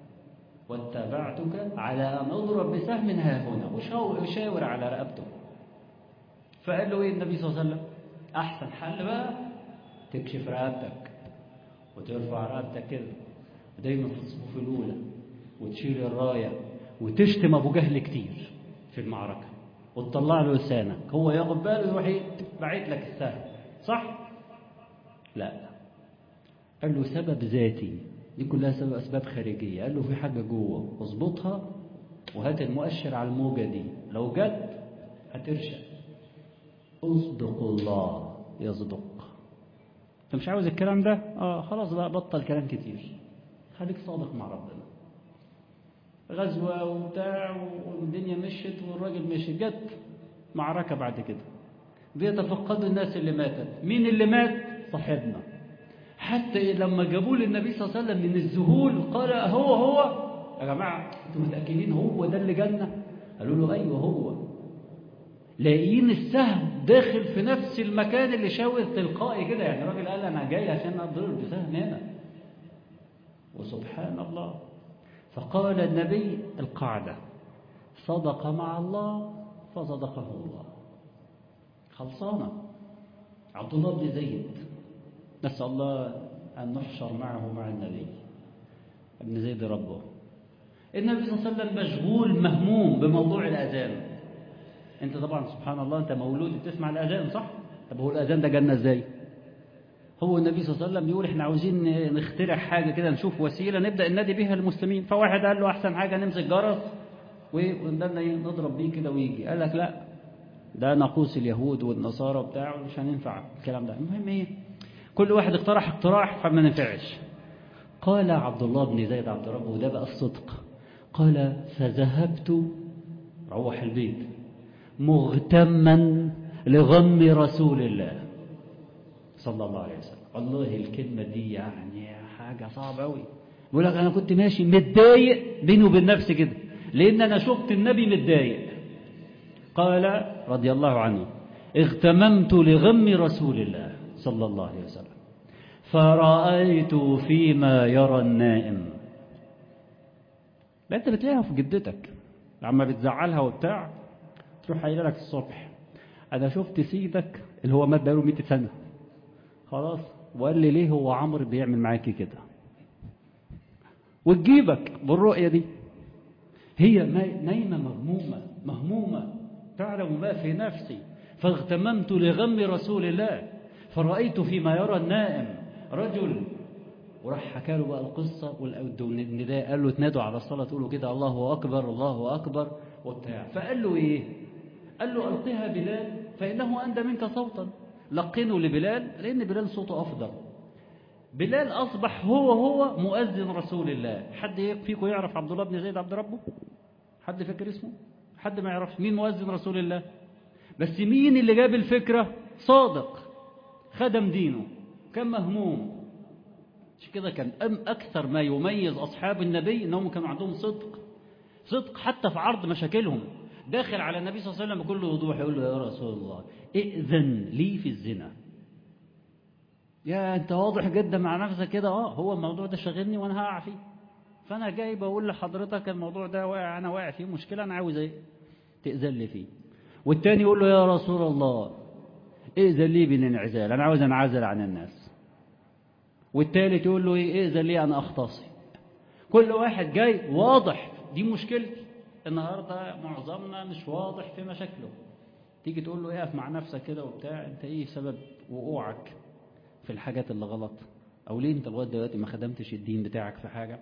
واتبعتك على أن أضرب بسهم ها هنا وشاور على رقبته فقال له إيه النبي صلى الله عليه وسلم أحسن حل بقى تكشف رقبتك وترفع رقبتك كده ودايما في الصفوف الأولى وتشيل الراية وتشتم أبو جهل كتير في المعركة وتطلع له لسانك هو ياخد باله يروح ايه بعت لك السهم صح؟ لا قال له سبب ذاتي دي كلها سبب أسباب خارجية قال له في حاجة جوه اظبطها وهات المؤشر على الموجة دي لو جت هترشق اصدق الله يصدق انت مش عاوز الكلام ده اه خلاص بقى بطل كلام كتير خليك صادق مع ربنا غزوة وبتاع والدنيا مشت والراجل مشي جت معركة بعد كده بيتفقدوا الناس اللي ماتت مين اللي مات صاحبنا حتى لما جابوه للنبي صلى الله عليه وسلم من الذهول قال هو هو يا جماعة انتوا متأكدين هو ده اللي جالنا قالوا له أيوه هو لاقيين السهم داخل في نفس المكان اللي شاور تلقائي كده يعني الراجل قال أنا جاي عشان أضرب بسهم هنا وسبحان الله فقال النبي القاعدة صدق مع الله فصدقه الله خلصانة عبد الله بن زيد نسأل الله أن نحشر معه مع النبي ابن زيد ربه النبي صلى الله عليه وسلم مشغول مهموم بموضوع الأذان أنت طبعا سبحان الله أنت مولود بتسمع الأذان صح؟ طب هو الأذان ده جالنا إزاي؟ هو النبي صلى الله عليه وسلم يقول احنا عاوزين نخترع حاجة كده نشوف وسيلة نبدأ ننادي بيها المسلمين فواحد قال له أحسن حاجة نمسك جرس ونبدأ نضرب بيه كده ويجي قال لك لا ده ناقوس اليهود والنصارى بتاعه مش هننفع الكلام ده المهم ايه كل واحد اقترح اقتراح فما نفعش قال عبد الله بن زيد عبد ربه وده بقى الصدق قال فذهبت روح البيت مغتما لغم رسول الله صلى الله عليه وسلم والله الكلمة دي يعني حاجة صعبة أوي بيقول لك أنا كنت ماشي متضايق بيني وبين نفسي كده لأن أنا شفت النبي متضايق قال رضي الله عنه اغتممت لغم رسول الله صلى الله عليه وسلم فرأيت فيما يرى النائم لا انت بتلاقيها في جدتك لما بتزعلها وبتاع تروح قايله لك الصبح انا شفت سيدك اللي هو مات بقاله 100 سنه خلاص وقال لي ليه هو عمرو بيعمل معاكي كده وتجيبك بالرؤيه دي هي نايمه مهمومه مهمومه تعلم ما في نفسي فاغتممت لغم رسول الله فرأيت فيما يرى النائم رجل وراح حكى له بقى القصة والنداء قال له تنادوا على الصلاة تقولوا كده الله أكبر الله أكبر وبتاع فقال له إيه قال له ألقها بلال فإنه أندى منك صوتا لقنوا لبلال لأن بلال صوته أفضل بلال أصبح هو هو مؤذن رسول الله حد فيكم يعرف عبد الله بن زيد عبد ربه حد فاكر اسمه حد ما يعرفش مين مؤذن رسول الله بس مين اللي جاب الفكرة صادق خدم دينه كان مهموم مش كده كان أم أكثر ما يميز أصحاب النبي أنهم كانوا عندهم صدق صدق حتى في عرض مشاكلهم داخل على النبي صلى الله عليه وسلم بكل وضوح يقول له يا رسول الله ائذن لي في الزنا يا انت واضح جدا مع نفسك كده اه هو الموضوع ده شاغلني وانا هقع فيه فأنا جاي بقول لحضرتك الموضوع ده واقع أنا واقع فيه مشكلة أنا عاوز إيه تأذن لي فيه والتاني يقول له يا رسول الله ائذن لي بالانعزال أنا عاوز أنعزل عن الناس والتالت يقول له إيه ائذن لي أن أختصي كل واحد جاي واضح دي مشكلتي النهاردة معظمنا مش واضح في مشاكله تيجي تقول له اقف مع نفسك كده وبتاع انت ايه سبب وقوعك في الحاجات اللي غلط او ليه انت لغايه دلوقتي ما خدمتش الدين بتاعك في حاجه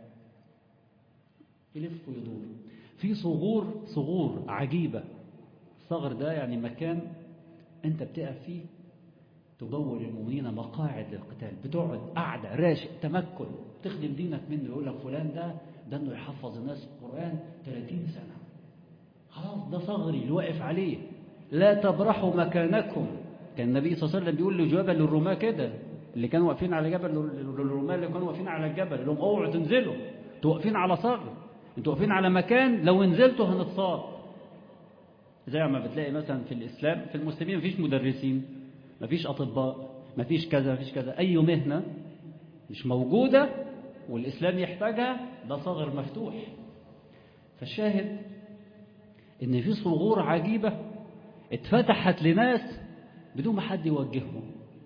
يلف ويدور في صغور صغور عجيبه الصغر ده يعني مكان انت بتقف فيه تدور المؤمنين مقاعد للقتال بتقعد قاعده راشق تمكن تخدم دينك منه يقول لك فلان ده ده انه يحفظ الناس القران 30 سنه خلاص ده صغري اللي واقف عليه لا تبرحوا مكانكم كان النبي صلى الله عليه وسلم بيقول لجبل الرماة كده اللي كانوا واقفين على جبل الرماة اللي كانوا واقفين على الجبل لهم اوعوا تنزلوا انتوا واقفين على صغر انتوا واقفين على مكان لو نزلتوا هنتصاب زي ما بتلاقي مثلا في الاسلام في المسلمين مفيش مدرسين مفيش اطباء مفيش كذا مفيش كذا اي مهنه مش موجوده والاسلام يحتاجها ده صغر مفتوح فالشاهد ان في صغور عجيبه اتفتحت لناس بدون ما حد يوجههم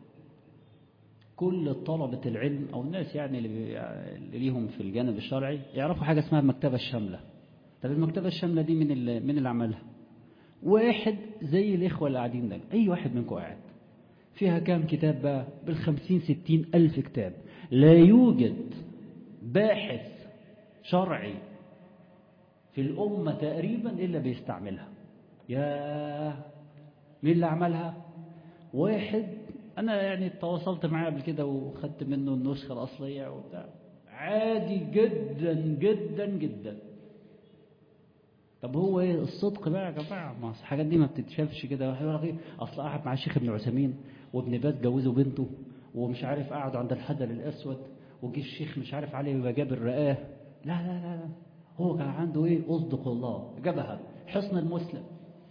كل طلبة العلم أو الناس يعني اللي, اللي ليهم في الجانب الشرعي يعرفوا حاجة اسمها المكتبة الشاملة طب المكتبة الشاملة دي من اللي, من اللي عملها واحد زي الإخوة اللي قاعدين ده أي واحد منكم قاعد فيها كام كتاب بقى بالخمسين ستين ألف كتاب لا يوجد باحث شرعي في الأمة تقريبا إلا بيستعملها يا مين اللي عملها واحد انا يعني تواصلت معاه قبل كده وخدت منه النسخه الاصليه وبتاع عادي جدا جدا جدا طب هو ايه الصدق بقى يا جماعه ما الحاجات دي ما بتتشافش كده يقول لك ايه اصل قعد مع الشيخ ابن عثيمين وابن باز جوزوا بنته ومش عارف قعدوا عند الحجر الاسود وجي الشيخ مش عارف علي جاب الرقاه لا لا لا لا هو كان عنده ايه اصدق الله جابها حصن المسلم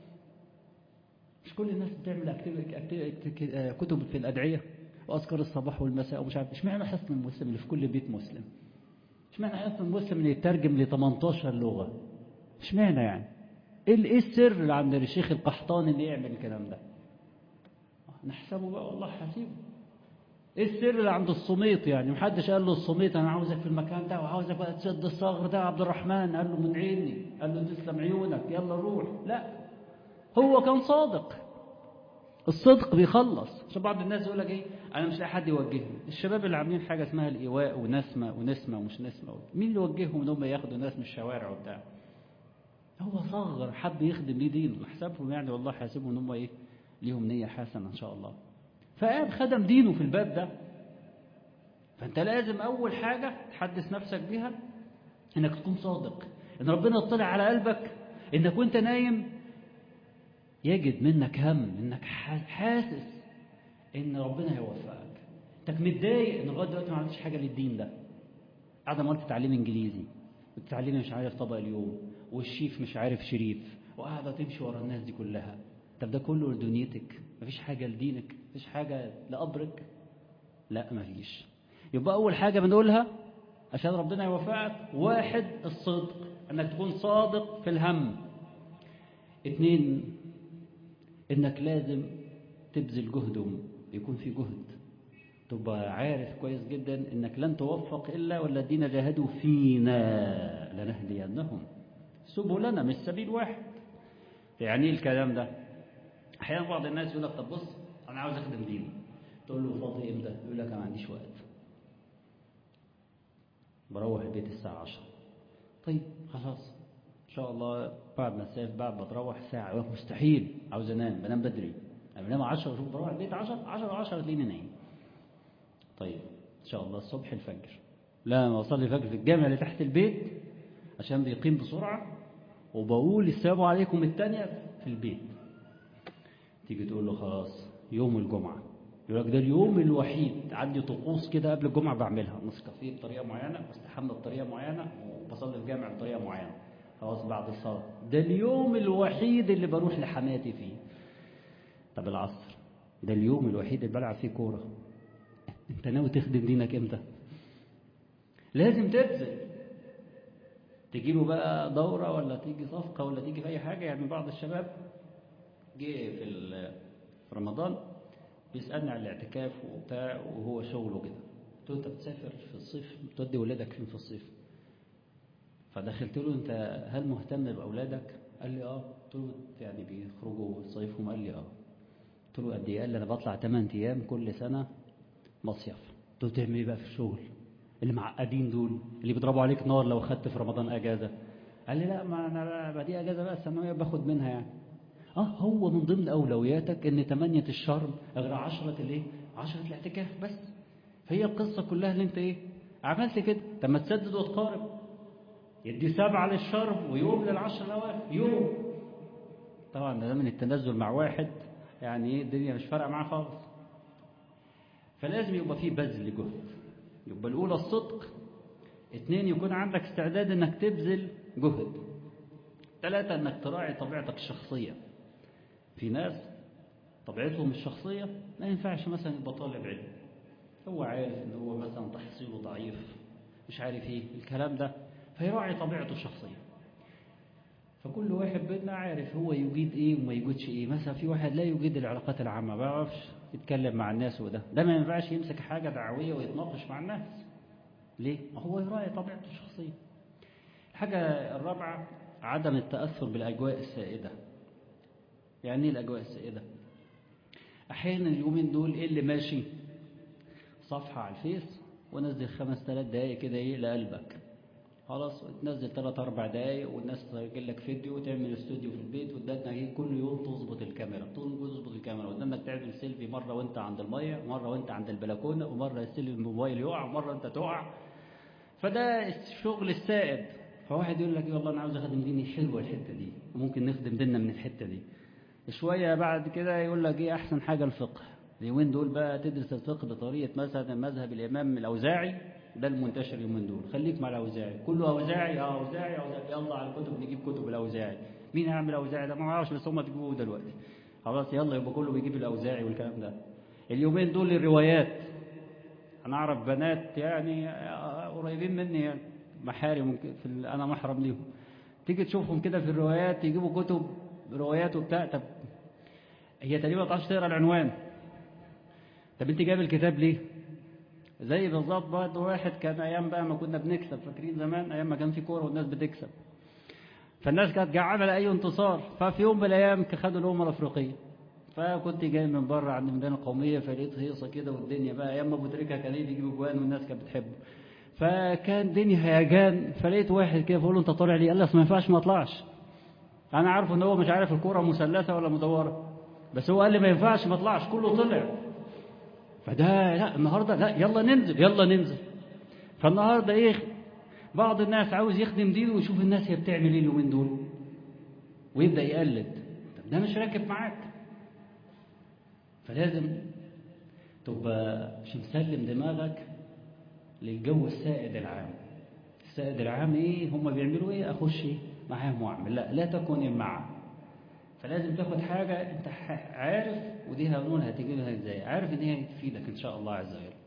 مش كل الناس بتعمل كتب في الأدعية وأذكار الصباح والمساء ومش عارف اشمعنى حصن المسلم اللي في كل بيت مسلم اشمعنى حصن المسلم اللي يترجم ل 18 لغة اشمعنى يعني ايه السر اللي عند الشيخ القحطاني اللي يعمل الكلام ده نحسبه بقى والله حسيبه ايه السر اللي عند الصميط يعني محدش قال له الصميط انا عاوزك في المكان ده وعاوزك بقى تسد الصغر ده عبد الرحمن قال له من عيني قال له تسلم عيونك يلا روح لا هو كان صادق الصدق بيخلص عشان بعض الناس يقول لك ايه انا مش لاقي حد يوجهني الشباب اللي عاملين حاجه اسمها الايواء ونسمه ونسمه ومش نسمه مين اللي يوجههم ان هم ياخدوا ناس من الشوارع وبتاع هو صغر حب يخدم ليه دينه حسابهم يعني والله حاسبهم ان هم ايه ليهم نيه حسنه ان شاء الله فقام خدم دينه في الباب ده فانت لازم اول حاجه تحدث نفسك بيها انك تكون صادق ان ربنا يطلع على قلبك انك وانت نايم يجد منك هم انك حاسس ان ربنا هيوفقك انك متضايق ان لغايه دلوقتي ما عملتش حاجه للدين ده قاعده مرة تتعلمي انجليزي وتتعلمي مش عارف طبق اليوم والشيف مش عارف شريف وقاعده تمشي ورا الناس دي كلها طب ده كله لدنيتك مفيش حاجه لدينك مفيش حاجه لقبرك لا مفيش يبقى اول حاجه بنقولها عشان ربنا يوفقك واحد الصدق انك تكون صادق في الهم اتنين انك لازم تبذل جهد يكون في جهد تبقى عارف كويس جدا انك لن توفق الا والذين جاهدوا فينا لنهدينهم سبلنا مش سبيل واحد يعني ايه الكلام ده احيانا بعض الناس يقول لك طب بص انا عاوز اخدم ديني تقول له فاضي امتى يقول لك انا ما عنديش وقت بروح البيت الساعه 10 طيب خلاص ان شاء الله بعد ما اسافر بعد ما تروح ساعه يقول مستحيل عاوز انام بنام بدري انا بنام 10 وشوف بروح البيت 10 10 10 تلاقيني نايم طيب ان شاء الله الصبح الفجر لا ما اصلي الفجر في الجامع اللي تحت البيت عشان بيقيم بسرعه وبقول السلام عليكم الثانيه في البيت تيجي تقول له خلاص يوم الجمعه يقول لك ده اليوم الوحيد عندي طقوس كده قبل الجمعه بعملها نسكافيه بطريقه معينه واستحمى بطريقه معينه وبصلي الجامع بطريقه معينه خلاص بعد الصلاة ده اليوم الوحيد اللي بروح لحماتي فيه طب العصر ده اليوم الوحيد اللي بلعب فيه كورة انت ناوي تخدم دينك امتى لازم تبذل تجي له بقى دورة ولا تيجي صفقة ولا تيجي في أي حاجة يعني بعض الشباب جه في ال- في رمضان بيسألني عن الاعتكاف وبتاع وهو شغله كده قلت له أنت بتسافر في الصيف بتودي ولادك فين في الصيف فدخلت له أنت هل مهتم بأولادك قال لي اه قلت له يعني بيخرجوا صيفهم قال لي اه قلت له قد ايه قال لي انا بطلع 8 ايام كل سنه مصيف قلت له تعمل ايه بقى في الشغل اللي معقدين دول اللي بيضربوا عليك نار لو خدت في رمضان اجازه قال لي لا ما انا بقى دي اجازه بقى السنويه باخد منها يعني اه هو من ضمن اولوياتك ان 8 الشهر غير 10 الايه 10 الاعتكاف بس فهي القصه كلها اللي انت ايه عملت كده طب ما تسدد وتقارب يدي سبعة للشرب ويوم للعشر الأواخر يوم طبعا ده من التنزل مع واحد يعني ايه الدنيا مش فارقة معاه خالص فلازم يبقى فيه بذل جهد يبقى الأولى الصدق اتنين يكون عندك استعداد انك تبذل جهد ثلاثة انك تراعي طبيعتك الشخصية في ناس طبيعتهم الشخصية ما ينفعش مثلا يبقى طالب علم هو عارف ان هو مثلا تحصيله ضعيف مش عارف ايه الكلام ده فيراعي طبيعته الشخصية فكل واحد بينا عارف هو يجيد ايه وما يجيدش ايه مثلا في واحد لا يجيد العلاقات العامة ما بيعرفش يتكلم مع الناس وده ده ما ينفعش يمسك حاجة دعوية ويتناقش مع الناس ليه؟ ما هو يراعي طبيعته الشخصية الحاجة الرابعة عدم التأثر بالأجواء السائدة يعني ايه الأجواء السائدة؟ أحيانا اليومين دول إيه اللي ماشي؟ صفحة على الفيس ونزل خمس ثلاث دقايق كده إيه لقلبك خلاص تنزل ثلاث أربع دقايق والناس تسجل لك فيديو وتعمل استوديو في البيت وتدنك إيه كل يوم تظبط الكاميرا تظبط الكاميرا قدامك تعمل سيلفي مرة وأنت عند المية ومرة وأنت عند البلكونة ومرة يستلم الموبايل يقع ومرة أنت تقع فده الشغل السائد فواحد يقول لك والله أنا عاوز أخدم ديني حلوة الحتة دي وممكن نخدم ديننا من الحتة دي شوية بعد كده يقول لك إيه أحسن حاجة الفقه اليومين دول بقى تدرس الفقه بطريقة مثلا مذهب الإمام الأوزاعي ده المنتشر اليومين دول خليك مع الأوزاعي كله أوزاعي اه أوزاعي أوزاعي يلا على الكتب نجيب كتب الأوزاعي مين هيعمل الأوزاعي ده ما اعرفش بس هم تجيبوه دلوقتي خلاص يلا يبقى كله بيجيب الأوزاعي والكلام ده اليومين دول الروايات أنا أعرف بنات يعني قريبين مني يعني محارم ممكن في ال- أنا محرم ليهم تيجي تشوفهم كده في الروايات يجيبوا كتب روايات وبتاع طب هي تقريبا ما تعرفش تقرا العنوان طب انت جايب الكتاب ليه زي بالظبط برضه واحد كان ايام بقى ما كنا بنكسب فاكرين زمان ايام ما كان في كوره والناس بتكسب فالناس كانت عامله اي انتصار ففي يوم من الايام خدوا الامم الافريقيه فكنت جاي من بره عند الميدان القوميه فلقيت هيصه كده والدنيا بقى ايام ما ابو تريكه كان يجي يجيب اجوان والناس كانت بتحبه فكان الدنيا هيجان فلقيت واحد كده بقول له انت طالع ليه؟ قال لي اصل ما ينفعش ما اطلعش انا عارف ان هو مش عارف الكوره مثلثه ولا مدوره بس هو قال لي ما ينفعش ما اطلعش كله طلع فده لا النهارده لا يلا ننزل يلا ننزل فالنهارده ايه بعض الناس عاوز يخدم دينه ويشوف الناس هي بتعمل ايه اليومين دول ويبدا يقلد طب ده مش راكب معاك فلازم تبقى مش مسلم دماغك للجو السائد العام السائد العام ايه هم بيعملوا ايه اخش إيه؟ معاهم واعمل لا لا تكن معه فلازم تاخد حاجة انت ح- عارف ودي هنقول هتيجي لها ازاي عارف ان هي تفيدك ان شاء الله عز وجل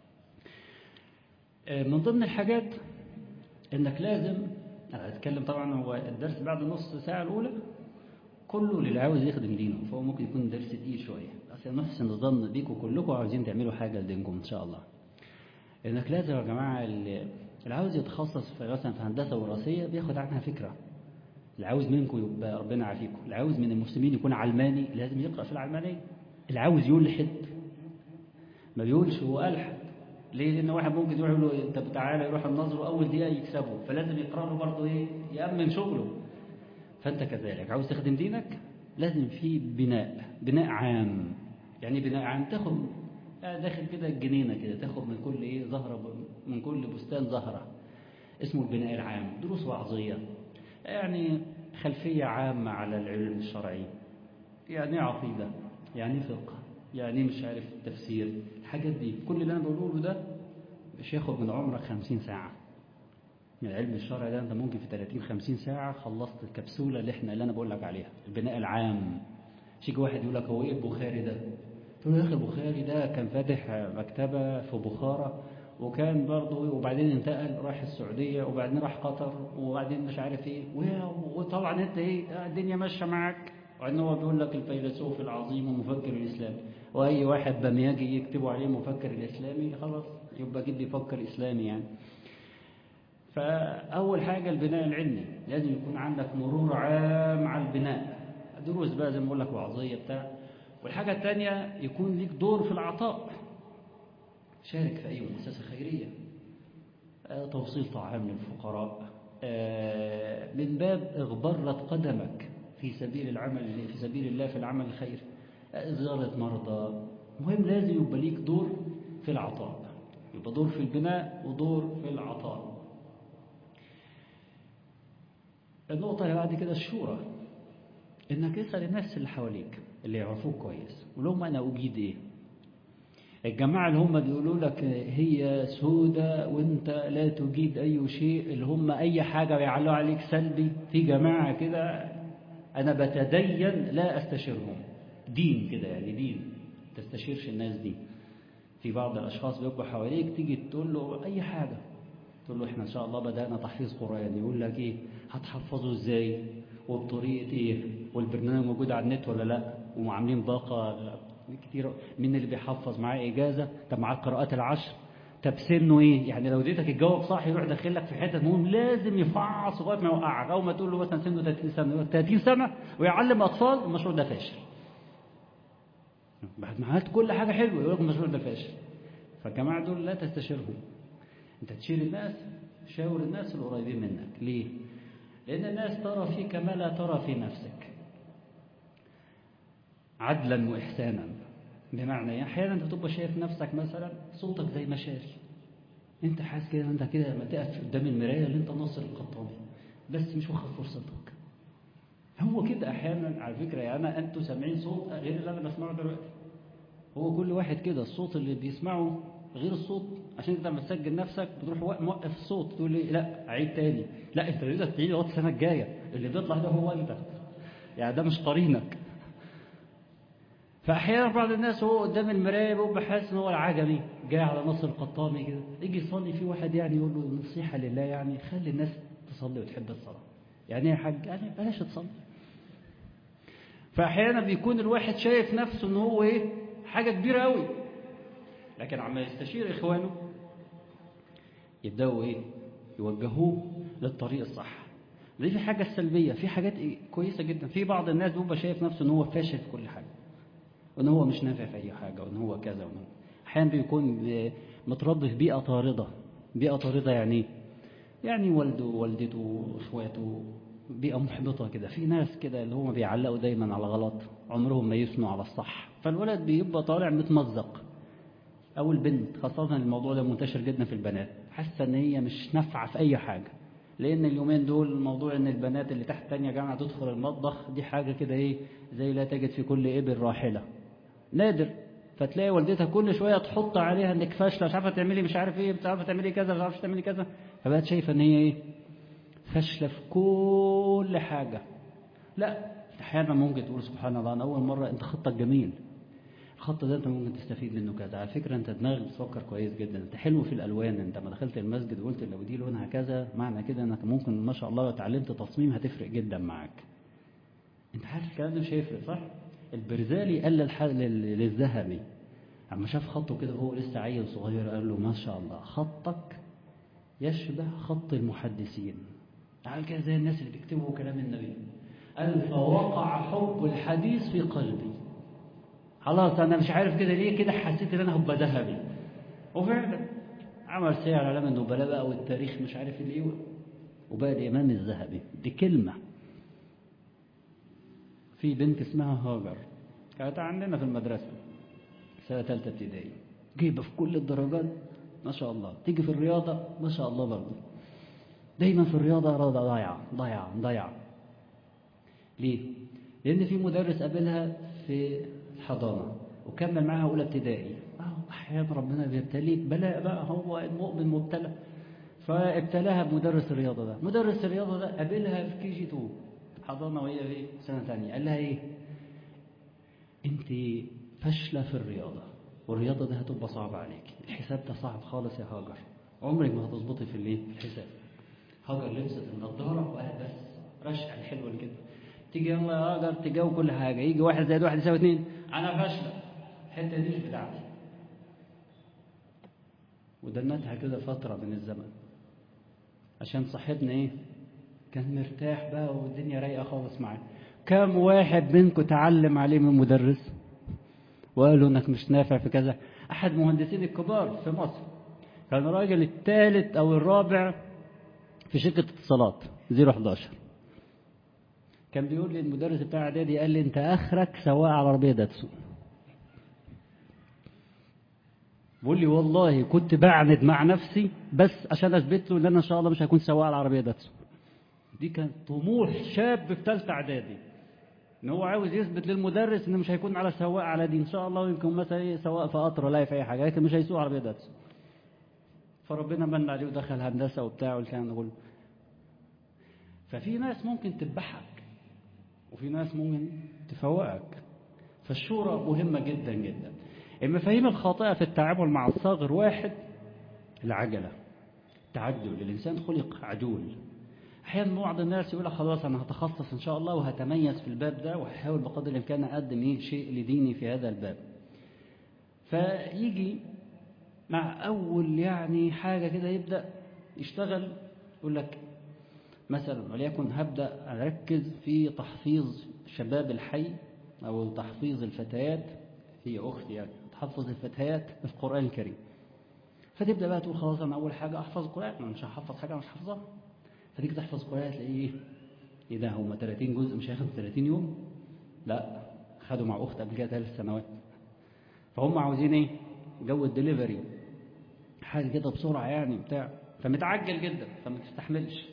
آه، من ضمن الحاجات انك لازم انا هتكلم طبعا هو الدرس بعد نص ساعة الاولى كله للي عاوز يخدم دينه فهو ممكن يكون درس تقيل شوية بس نحسن الظن بيكم كلكم عاوزين تعملوا حاجة لدينكم ان شاء الله انك لازم يا جماعة اللي اللي عاوز يتخصص في مثلا في هندسة وراثية بياخد عنها فكرة اللي عاوز منكم يبقى ربنا يعافيكم اللي عاوز من المسلمين يكون علماني لازم يقرأ في العلمانية اللي عاوز يلحد ما بيقولش هو ألحد ليه لأن واحد ممكن يروح يقول له أنت تعالى يروح النظر وأول دقيقة يكسبه فلازم يقرأ له برضه إيه يأمن شغله فأنت كذلك عاوز تخدم دينك لازم في بناء بناء عام يعني بناء عام تاخد آه داخل كده الجنينة كده تاخد من كل إيه زهرة ب- من كل بستان زهرة اسمه البناء العام دروس وعظية يعني خلفية عامة على العلم الشرعي يعني عقيدة يعني فقه يعني مش عارف تفسير الحاجات دي كل اللي أنا بقوله ده مش ياخد من عمرك خمسين ساعة من العلم الشرعي ده أنت ممكن في 30 50 ساعة خلصت الكبسولة اللي احنا اللي أنا بقول لك عليها البناء العام مش يجي واحد يقول لك هو إيه البخاري ده؟ تقول له يا أخي البخاري ده كان فاتح مكتبة في بخارى وكان برضه وبعدين انتقل راح السعودية وبعدين راح قطر وبعدين مش عارف ايه وطبعا انت ايه الدنيا ماشية معاك وبعدين هو بيقول لك الفيلسوف العظيم ومفكر الإسلامي وأي واحد بمياجي يكتبوا عليه مفكر الإسلامي خلاص يبقى جد يفكر إسلامي يعني فأول حاجة البناء العلمي لازم يكون عندك مرور عام على البناء دروس بقى زي ما بقول لك وعظية بتاع والحاجة الثانية يكون ليك دور في العطاء شارك في أي مؤسسة خيرية توصيل طعام للفقراء من باب إغبرة قدمك في سبيل العمل في سبيل الله في العمل الخير زيارة مرضى مهم لازم يبقى ليك دور في العطاء يبقى دور في البناء ودور في العطاء النقطة اللي بعد كده الشورى انك تسأل الناس اللي حواليك اللي يعرفوك كويس ولهم انا اجيد ايه الجماعة اللي هم بيقولوا لك هي سودة وانت لا تجيد اي شيء اللي هم اي حاجة بيعلقوا عليك سلبي في جماعة كده انا بتدين لا استشيرهم دين كده يعني دين تستشيرش الناس دي في بعض الاشخاص بيبقوا حواليك تيجي تقول له اي حاجة تقول له احنا ان شاء الله بدأنا تحفيظ قرآن يقول لك ايه هتحفظه ازاي وبطريقة ايه والبرنامج موجود على النت ولا لا وعاملين باقة كتير مين اللي بيحفظ معاه إجازة طب معاه القراءات العشر طب سنه ايه يعني لو اديتك الجواب صح يروح داخل لك في حته المهم لازم يفعص لغايه ما يوقعك اول ما تقول له مثلا سنه 30 سنه 30 سنه ويعلم اطفال المشروع ده فاشل بعد ما عملت كل حاجه حلوه يقول لك المشروع ده فاشل فالجماعه دول لا تستشيرهم انت تشير الناس شاور الناس القريبين منك ليه لان الناس ترى فيك ما لا ترى في نفسك عدلا واحسانا بمعنى احيانا انت بتبقى شايف نفسك مثلا صوتك زي مشاري انت حاسس كده انت كده لما تقف قدام المرايه اللي انت ناصر القطامي بس مش واخد فرصتك هو كده احيانا على فكره يعني انا انتوا سامعين صوت غير اللي انا بسمعه دلوقتي هو كل واحد كده الصوت اللي بيسمعه غير الصوت عشان كده لما تسجل نفسك بتروح موقف الصوت تقول لي لا عيد تاني لا انت لازم تعيد لغايه السنه الجايه اللي بيطلع ده هو انت يعني ده مش قرينك فاحيانا بعض الناس هو قدام المرايه بيبقى حاسس ان هو العجمي جاي على نصر القطامي كده يجي يصلي في واحد يعني يقول له نصيحه لله يعني خلي الناس تصلي وتحب الصلاه يعني يا حاج يعني بلاش تصلي فاحيانا بيكون الواحد شايف نفسه ان هو ايه حاجه كبيره قوي لكن عما يستشير اخوانه يبداوا ايه يوجهوه للطريق الصح دي في حاجه السلبيه في حاجات إيه؟ كويسه جدا في بعض الناس بيبقى شايف نفسه ان هو فاشل في كل حاجه وان هو مش نافع في اي حاجه وان هو كذا وان احيانا بيكون متربي في بيئه طارده بيئه طارده يعني ايه يعني والده ووالدته واخواته بيئه محبطه كده في ناس كده اللي هم بيعلقوا دايما على غلط عمرهم ما يثنوا على الصح فالولد بيبقى طالع متمزق او البنت خاصه الموضوع ده منتشر جدا في البنات حاسه ان هي مش نافعه في اي حاجه لان اليومين دول موضوع ان البنات اللي تحت تانية جامعه تدخل المطبخ دي حاجه كده ايه زي لا تجد في كل ابل راحله نادر فتلاقي والدتها كل شويه تحط عليها انك فاشله مش عارفه تعملي مش عارف ايه مش عارفه تعملي كذا مش عارفه تعملي كذا فبقت شايفه ان هي ايه فاشله في كل حاجه لا احيانا ممكن تقول سبحان الله انا اول مره انت خطك جميل الخط ده انت ممكن تستفيد منه كذا على فكره انت دماغك بتفكر كويس جدا انت حلو في الالوان انت لما دخلت المسجد وقلت لو دي لونها كذا معنى كده انك ممكن ما شاء الله لو اتعلمت تصميم هتفرق جدا معاك انت عارف الكلام ده مش هيفرق صح البرزالي قال للذهبي اما شاف خطه كده وهو لسه عيل صغير قال له ما شاء الله خطك يشبه خط المحدثين تعال كده زي الناس اللي بيكتبوا كلام النبي قال فوقع حب الحديث في قلبي خلاص انا مش عارف كده ليه كده حسيت ان انا هبقى ذهبي وفعلا عمل سير على النبلاء بقى والتاريخ مش عارف الايه وبقى الامام الذهبي دي كلمه في بنت اسمها هاجر كانت عندنا في المدرسة سنة ثالثة ابتدائي جايبة في كل الدرجات ما شاء الله تيجي في الرياضة ما شاء الله برضه دايما في الرياضة رياضة ضايعة ضايعة ضايعة ليه؟ لأن في مدرس قابلها في الحضانة وكمل معاها أولى ابتدائي أحيانا ربنا بيبتليك بلاء بقى هو المؤمن مبتلى فابتلاها بمدرس الرياضة ده مدرس الرياضة ده قابلها في كي جي 2 حضانة وهي في سنة ثانية قال لها ايه انت فاشلة في الرياضة والرياضة دي هتبقى صعبة عليك الحساب ده صعب خالص يا هاجر عمرك ما هتظبطي في الايه في الحساب هاجر لبست النضارة وقالت بس رشقة الحلوة اللي كده تيجي يلا يا هاجر تجاوب كل حاجة يجي واحد زائد واحد يساوي اتنين أنا فاشلة الحتة دي مش بتاعتي ودنتها كده فترة من الزمن عشان صاحبنا ايه كان مرتاح بقى والدنيا رايقة خالص معاه كم واحد منكم تعلم عليه من مدرس وقالوا انك مش نافع في كذا احد مهندسين الكبار في مصر كان الراجل الثالث او الرابع في شركة اتصالات 011 كان بيقول لي المدرس بتاع اعدادي قال لي انت اخرك سواق على عربية داتسو بقول لي والله كنت بعند مع نفسي بس عشان اثبت له ان انا ان شاء الله مش هكون سواق على العربيه داتسو دي كان طموح شاب في ثالثه اعدادي ان هو عاوز يثبت للمدرس انه مش هيكون على سواق على دي ان شاء الله يمكن مثلا ايه سواق في قطر ولا في اي حاجه لكن مش هيسوق عربيه داتسو فربنا من عليه ودخل هندسه وبتاع والكلام ده كله ففي ناس ممكن تذبحك وفي ناس ممكن تفوقك فالشورى مهمه جدا جدا المفاهيم الخاطئة في التعامل مع الصغر واحد العجلة تعجل الإنسان خلق عجول أحيانا بعض الناس يقول لك خلاص أنا هتخصص إن شاء الله وهتميز في الباب ده وهحاول بقدر الإمكان أقدم إيه شيء لديني في هذا الباب فيجي مع أول يعني حاجة كده يبدأ يشتغل يقول لك مثلا وليكن هبدأ أركز في تحفيظ شباب الحي أو تحفيظ الفتيات هي أختي يعني تحفظ الفتيات القرآن الكريم فتبدأ بقى تقول خلاص أنا أول حاجة أحفظ القرآن أنا مش هحفظ حاجة مش حافظها فتيجي تحفظ القرآن تلاقيه إيه إيه ده هم 30 جزء مش هياخد 30 يوم لا خدوا مع أخت قبل كده ثلاث سنوات فهم عاوزين إيه جو الدليفري حاجة كده بسرعة يعني بتاع فمتعجل جدا فما تستحملش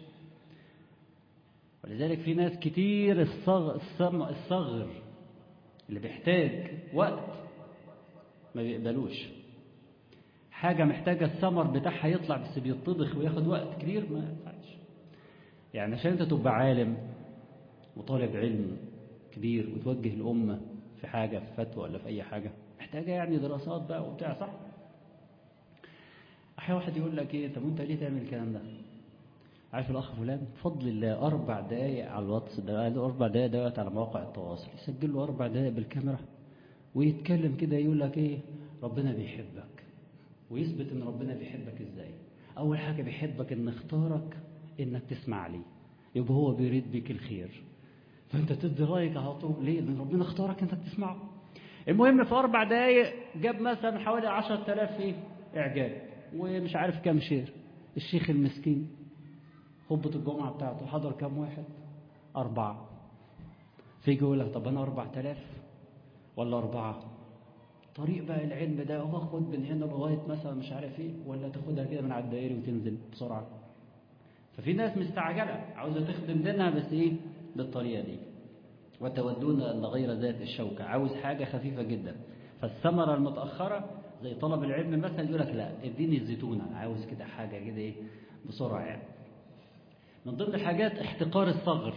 ولذلك في ناس كتير الصغر, الصغر اللي بيحتاج وقت ما بيقبلوش حاجة محتاجة الثمر بتاعها يطلع بس بيطبخ وياخد وقت كبير ما ينفعش يعني عشان انت تبقى عالم وطالب علم كبير وتوجه الأمة في حاجة في فتوى ولا في أي حاجة محتاجة يعني دراسات بقى وبتاع صح أحيانا واحد يقول لك إيه طب وأنت ليه تعمل الكلام ده عارف الأخ فلان بفضل الله أربع دقايق على الواتس ده أربع دقايق دلوقتي على مواقع التواصل يسجل له أربع دقايق بالكاميرا ويتكلم كده يقول لك إيه ربنا بيحبك ويثبت إن ربنا بيحبك إزاي أول حاجة بيحبك إن اختارك إنك تسمع لي يبقى هو بيريد بك الخير فأنت تدي رأيك على طول ليه؟ لأن ربنا اختارك إنك تسمعه المهم في أربع دقايق جاب مثلا حوالي 10000 إيه إعجاب ومش عارف كام شير الشيخ المسكين خطبة الجمعة بتاعته حضر كام واحد أربعة فيجي يقول لك طب أنا أربعة آلاف ولا أربعة طريق بقى العلم ده واخد من هنا لغاية مثلا مش عارف ايه ولا تاخدها كده من على الدائري وتنزل بسرعة ففي ناس مستعجلة عاوزة تخدم دينها بس ايه بالطريقة دي وتودون أن غير ذات الشوكة عاوز حاجة خفيفة جدا فالثمرة المتأخرة زي طلب العلم مثلا يقول لك لا اديني الزيتونة عاوز كده حاجة كده ايه بسرعة يعني من ضمن الحاجات احتقار الصغر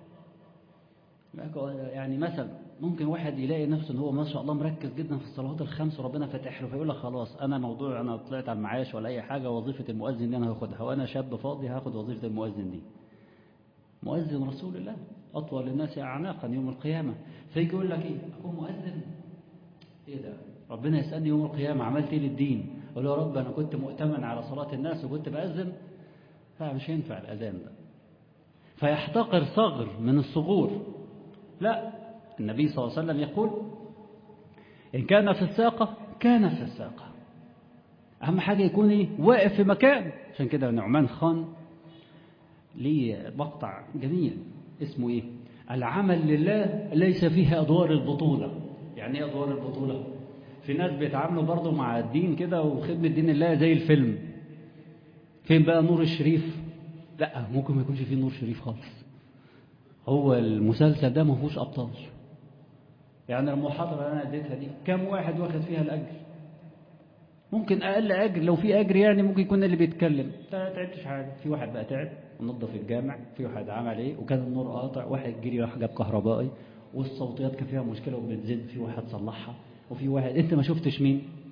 يعني مثلا ممكن واحد يلاقي نفسه ان هو ما شاء الله مركز جدا في الصلوات الخمس وربنا فاتح له فيقول لك خلاص انا موضوع انا طلعت على المعاش ولا اي حاجه وظيفه المؤذن دي انا هاخدها وانا شاب فاضي هاخد وظيفه المؤذن دي مؤذن رسول الله اطول الناس اعناقا يوم القيامه فيجي يقول لك ايه اكون مؤذن ايه ده ربنا يسالني يوم القيامه عملت ايه للدين اقول له يا رب انا كنت مؤتمن على صلاه الناس وكنت باذن فمش ينفع الأذان ده فيحتقر صغر من الصغور لا النبي صلى الله عليه وسلم يقول إن كان في الساقة كان في الساقة أهم حاجة يكون إيه؟ واقف في مكان عشان كده نعمان خان ليه مقطع جميل اسمه إيه العمل لله ليس فيه أدوار البطولة يعني إيه أدوار البطولة في ناس بيتعاملوا برضه مع الدين كده وخدمة دين الله زي الفيلم فين بقى نور الشريف لا ممكن ما يكونش فيه نور شريف خالص هو المسلسل ده ما فيهوش ابطال يعني المحاضره اللي انا اديتها دي كم واحد واخد فيها الاجر ممكن اقل اجر لو في اجر يعني ممكن يكون اللي بيتكلم ما تعبتش حاجه في واحد بقى تعب ونظف الجامع في واحد عمل ايه وكان النور قاطع واحد جري راح جاب كهربائي والصوتيات كان فيها مشكله وبتزيد في واحد صلحها وفي واحد انت ما شفتش مين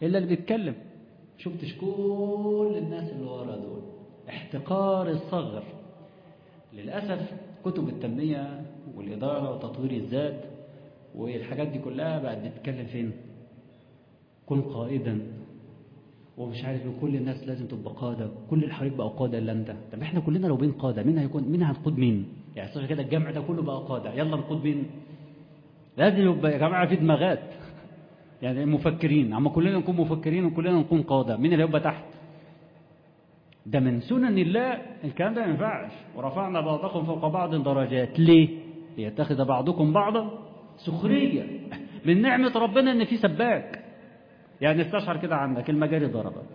إلا اللي بيتكلم شفتش كل الناس اللي ورا دول احتقار الصغر للأسف كتب التنمية والإدارة وتطوير الذات والحاجات دي كلها بقت بتتكلم فين كن قائدا ومش عارف كل الناس لازم تبقى قادة كل اللي حواليك بقى قادة إلا أنت طب احنا كلنا لو بين قادة مين هيكون مين هنقود مين يعني صار كده الجمع ده كله بقى قادة يلا نقود مين لازم يبقى يا جماعة في دماغات يعني مفكرين اما كلنا نكون مفكرين وكلنا نكون قادة مين اللي يبقى تحت ده من سنن الله الكلام ده ما ينفعش ورفعنا بعضكم فوق بعض درجات ليه ليتخذ بعضكم بعضا سخرية من نعمة ربنا ان في سباك يعني استشعر كده عندك المجاري ضربت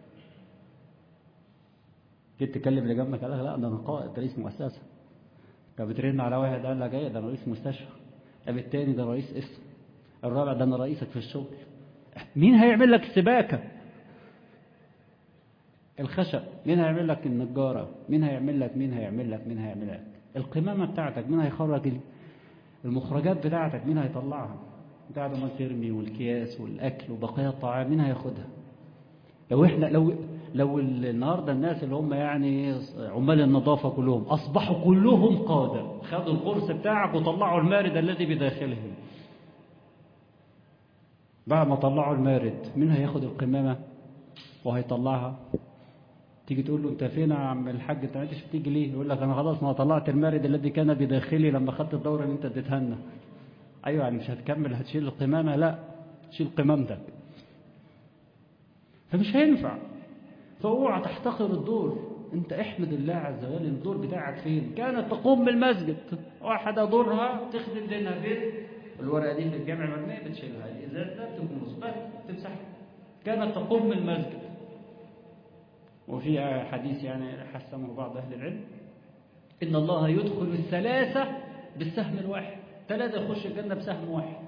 جيت تكلم اللي جنبك قال لك لا ده انا قائد ده رئيس مؤسسه طب بترن على واحد قال لك ايه ده انا رئيس مستشفى طب التاني ده رئيس اسم الرابع ده انا رئيسك في الشغل مين هيعمل لك السباكه الخشب مين هيعمل لك النجاره مين هيعمل لك مين هيعمل لك مين هيعمل لك القمامه بتاعتك مين هيخرج المخرجات بتاعتك مين هيطلعها بعد ما ترمي والكياس والاكل وبقايا الطعام مين هياخدها لو احنا لو لو النهارده الناس اللي هم يعني عمال النظافه كلهم اصبحوا كلهم قاده خدوا القرص بتاعك وطلعوا المارد الذي بداخلهم بعد ما طلعوا المارد مين هياخد القمامه وهيطلعها تيجي تقول له انت فين يا عم الحاج انت مش بتيجي ليه يقول لك انا خلاص ما طلعت المارد الذي كان بداخلي لما خدت الدوره اللي انت اديتها لنا ايوه يعني مش هتكمل هتشيل القمامه لا شيل قمامتك فمش هينفع فاوعى تحتقر الدور انت احمد الله عز وجل الدور بتاعك فين كانت تقوم بالمسجد واحده دورها تخدم دينها فين الورقه دي في الجامع مرميه بتشيلها الازاز ده بتكنس بس تمسحها كانت تقوم بالمسجد وفي حديث يعني حسنه بعض اهل العلم ان الله يدخل الثلاثه بالسهم الواحد ثلاثه يخش الجنه بسهم واحد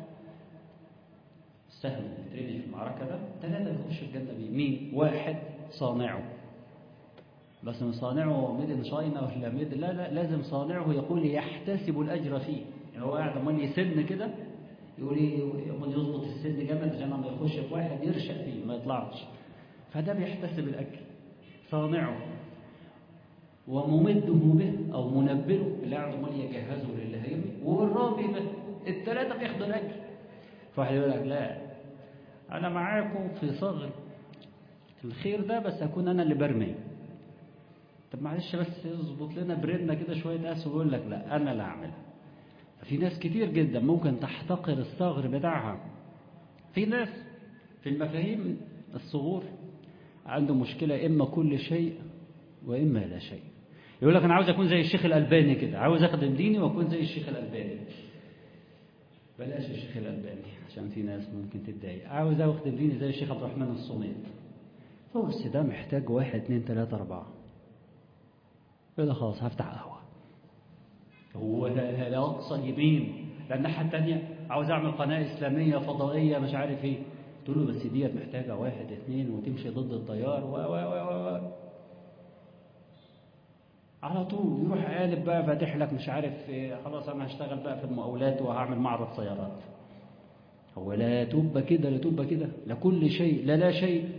السهم اللي بيترمي في المعركه ده ثلاثه يخش الجنه بيه مين واحد صانعه بس من صانعه ميدن شاينا ولا ميد لا لا لازم صانعه يقول يحتسب الاجر فيه يعني هو قاعد عمال يسن كده يقول ايه يقول يظبط السن جامد عشان لما يخش في واحد يرشق فيه ما يطلعش فده بيحتسب الاجر صانعه وممده به او منبله اللي قاعد عمال يجهزه للي هيرمي والرامي به الثلاثه بياخدوا الاجر فواحد يقول لك لا انا معاكم في صغر الخير ده بس هكون انا اللي برمي طب معلش بس اظبط لنا برنة كده شويه قاس ويقول لك لا انا اللي هعملها في ناس كتير جدا ممكن تحتقر الصغر بتاعها في ناس في المفاهيم الصغور عنده مشكلة إما كل شيء وإما لا شيء يقول لك أنا عاوز أكون زي الشيخ الألباني كده عاوز أخدم ديني وأكون زي الشيخ الألباني بلاش الشيخ الألباني عشان في ناس ممكن تتضايق عاوز أخدم ديني زي الشيخ عبد الرحمن الصميت بس ده محتاج واحد اتنين تلاتة أربعة يقول خلاص هفتح قهوة هو ده لا أقصى اليمين لا الناحية التانية عاوز أعمل قناة إسلامية فضائية مش عارف إيه تقول له بس ديت محتاجة واحد اتنين وتمشي ضد التيار و و و و على طول يروح قالب بقى فاتح لك مش عارف إيه خلاص انا هشتغل بقى في المقاولات وهعمل معرض سيارات هو لا تبقى كده لا تبقى كده لا كل شيء لا لا شيء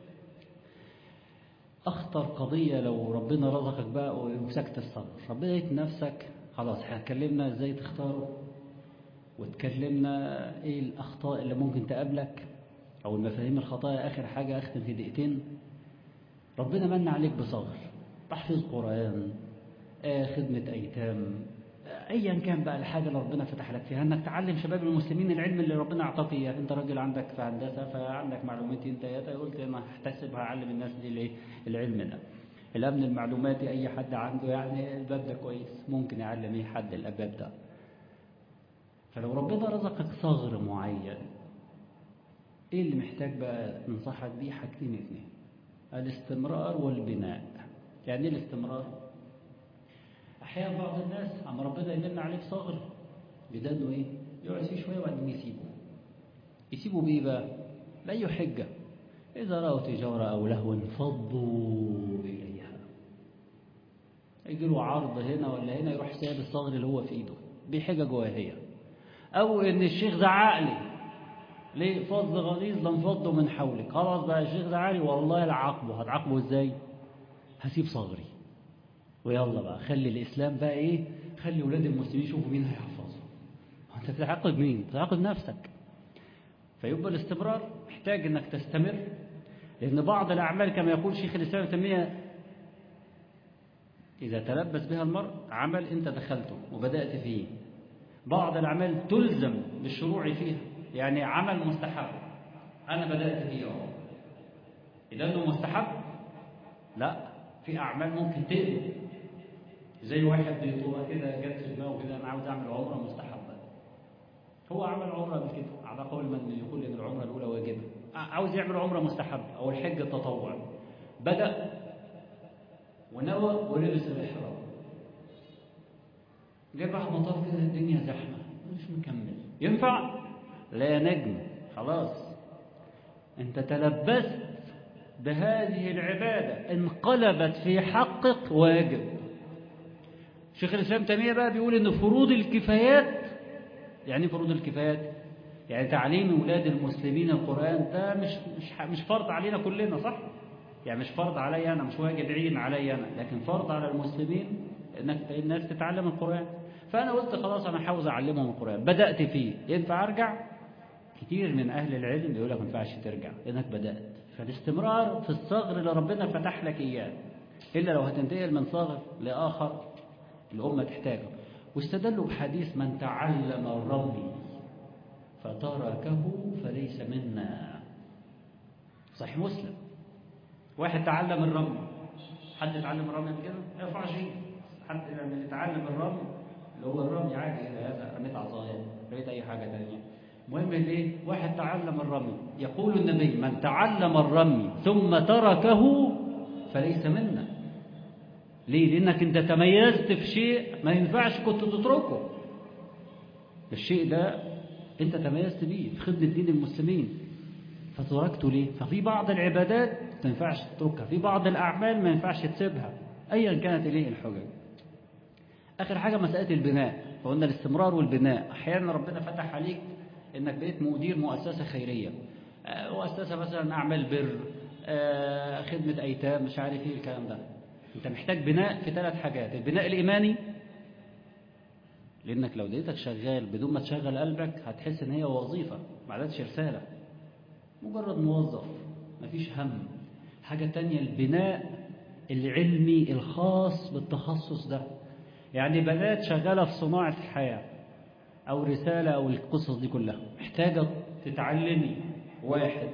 اخطر قضيه لو ربنا رزقك بقى ومسكت الصبر ربنا لقيت نفسك خلاص هتكلمنا ازاي تختاره وتكلمنا ايه الاخطاء اللي ممكن تقابلك او المفاهيم الخطايا اخر حاجه اختم في دقيقتين ربنا من عليك بصغر تحفيظ قران آه خدمه ايتام آه ايا كان بقى الحاجه اللي ربنا فتح لك فيها انك تعلم شباب المسلمين العلم اللي ربنا اعطاك اياه انت راجل عندك في هندسه فعندك معلوماتين ثلاثه قلت انا هحتسب هعلم الناس دي ليه العلم ده الامن المعلوماتي اي حد عنده يعني الباب ده كويس ممكن يعلم اي حد الباب ده فلو ربنا رزقك صغر معين ايه اللي محتاج بقى ننصحك بيه حاجتين اتنين الاستمرار والبناء يعني ايه الاستمرار احيانا بعض الناس عم ربنا يمن عليه بصغر بدانه ايه يقعد فيه شويه وبعدين يسيبه يسيبه بايه بقى لاي حجه اذا راوا تجاره او لهوا انفضوا اليها يجي له عرض هنا ولا هنا يروح سايب الصغر اللي هو في ايده بحجج واهيه او ان الشيخ زعق لي ليه فض غليظ لانفضوا من حولك خلاص بقى الشيخ ده عالي والله لعاقبه هتعاقبه ازاي هسيب صغري ويلا بقى خلي الإسلام بقى إيه خلي ولاد المسلمين يشوفوا مين هيحفظه أنت بتعاقب مين بتعاقب نفسك فيبقى الاستمرار محتاج أنك تستمر لأن بعض الأعمال كما يقول شيخ الإسلام تيمية إذا تلبس بها المرء عمل أنت دخلته وبدأت فيه بعض الأعمال تلزم بالشروع فيها يعني عمل مستحب أنا بدأت فيه أهو إذا أنه مستحب لا في أعمال ممكن تقلب زي واحد بيطوبة كده جت في دماغه كده أنا عاوز أعمل عمرة مستحبة هو عمل عمرة قبل كده على قول من يقول إن العمرة الأولى واجبة عاوز يعمل عمرة مستحبة أو الحج التطوع بدأ ونوى ولبس الإحرام جه بعد ما طاف كده الدنيا زحمة مش مكمل ينفع؟ لا يا نجم خلاص أنت تلبست بهذه العبادة انقلبت في حقك واجب شيخ الإسلام تيمية بقى بيقول إن فروض الكفايات يعني فروض الكفايات يعني تعليم أولاد المسلمين القرآن ده مش مش مش فرض علينا كلنا صح؟ يعني مش فرض علي أنا مش واجب عين علي أنا لكن فرض على المسلمين إنك الناس تتعلم القرآن فأنا قلت خلاص أنا حاوز أعلمهم القرآن بدأت فيه ينفع أرجع؟ كتير من أهل العلم يقول لك ما ينفعش ترجع لأنك بدأت فالاستمرار في الصغر اللي ربنا فتح لك إياه إلا لو هتنتقل من صغر لآخر الأمة تحتاجه واستدلوا بحديث من تعلم الرمي فتركه فليس منا صحيح مسلم واحد تعلم الرمي حد يتعلم الرمي قبل كده؟ ارفع شيء حد اللي يتعلم الرمي اللي هو الرمي عادي هذا رميت عصايه رميت أي حاجة تانية مهم ليه واحد تعلم الرمي يقول النبي من تعلم الرمي ثم تركه فليس منا ليه لانك انت تميزت في شيء ما ينفعش كنت تتركه الشيء ده انت تميزت بيه في خدمه دين المسلمين فتركته ليه ففي بعض العبادات ما ينفعش تتركها في بعض الاعمال ما ينفعش تسيبها ايا كانت اليه الحجج اخر حاجه مساله البناء فقلنا الاستمرار والبناء احيانا ربنا فتح عليك انك بقيت مدير مؤسسه خيريه مؤسسه مثلا اعمال بر خدمه ايتام مش عارف ايه الكلام ده انت محتاج بناء في ثلاث حاجات البناء الايماني لانك لو لقيتك شغال بدون ما تشغل قلبك هتحس ان هي وظيفه ما عادتش رساله مجرد موظف مفيش هم حاجه تانية البناء العلمي الخاص بالتخصص ده يعني بنات شغاله في صناعه الحياه أو رسالة أو القصص دي كلها محتاجة تتعلمي واحد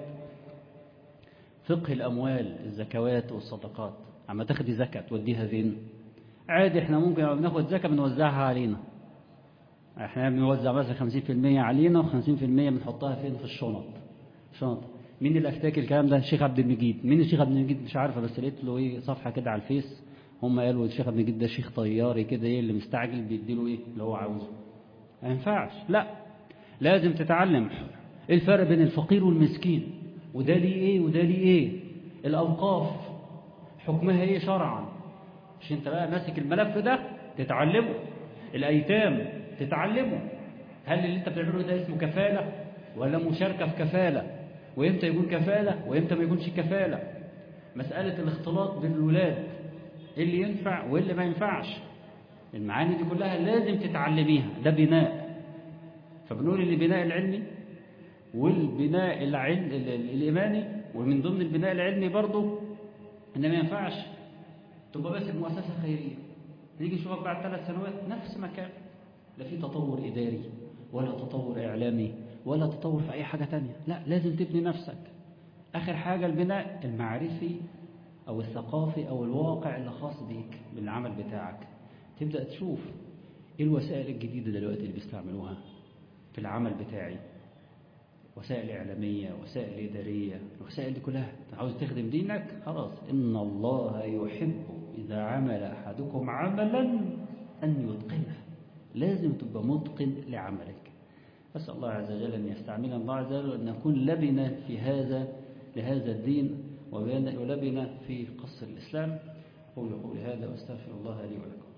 فقه الأموال الزكوات والصدقات عما تاخدي زكاة توديها فين عادي احنا ممكن لما بناخد زكاة بنوزعها علينا احنا بنوزع مثلا 50% علينا و50% بنحطها فين في الشنط شنط مين اللي افتكر الكلام ده الشيخ عبد المجيد مين الشيخ عبد المجيد مش عارفه بس لقيت له ايه صفحه كده على الفيس هم قالوا الشيخ عبد المجيد ده شيخ طياري كده ايه اللي مستعجل بيديله ايه اللي هو عاوزه ما ينفعش لا لازم تتعلم ايه الفرق بين الفقير والمسكين وده ليه ايه وده ليه ايه الاوقاف حكمها ايه شرعا مش انت بقى ماسك الملف ده تتعلمه الايتام تتعلمه هل اللي انت بتعمله ده اسمه كفاله ولا مشاركه في كفاله وامتى يكون كفاله وامتى ما يكونش كفاله مساله الاختلاط بين الولاد ايه اللي ينفع وايه اللي ما ينفعش المعاني دي كلها لازم تتعلميها ده بناء فبنقول ان البناء العلمي والبناء العلم الايماني ومن ضمن البناء العلمي برضه ان ما ينفعش تبقى بس مؤسسه خيريه نيجي نشوفك بعد ثلاث سنوات نفس مكان لا في تطور اداري ولا تطور اعلامي ولا تطور في اي حاجه تانية لا لازم تبني نفسك اخر حاجه البناء المعرفي او الثقافي او الواقع اللي خاص بيك بالعمل بتاعك تبدأ تشوف ايه الوسائل الجديدة دلوقتي اللي بيستعملوها في العمل بتاعي وسائل إعلامية وسائل إدارية الوسائل دي كلها عاوز تخدم دينك خلاص إن الله يحب إذا عمل أحدكم عملا أن يتقنه لازم تبقى متقن لعملك أسأل الله عز وجل أن يستعملنا الله عز وجل أن نكون لبنة في هذا لهذا الدين ولبنة في قصر الإسلام قولوا قولي هذا واستغفر الله لي ولكم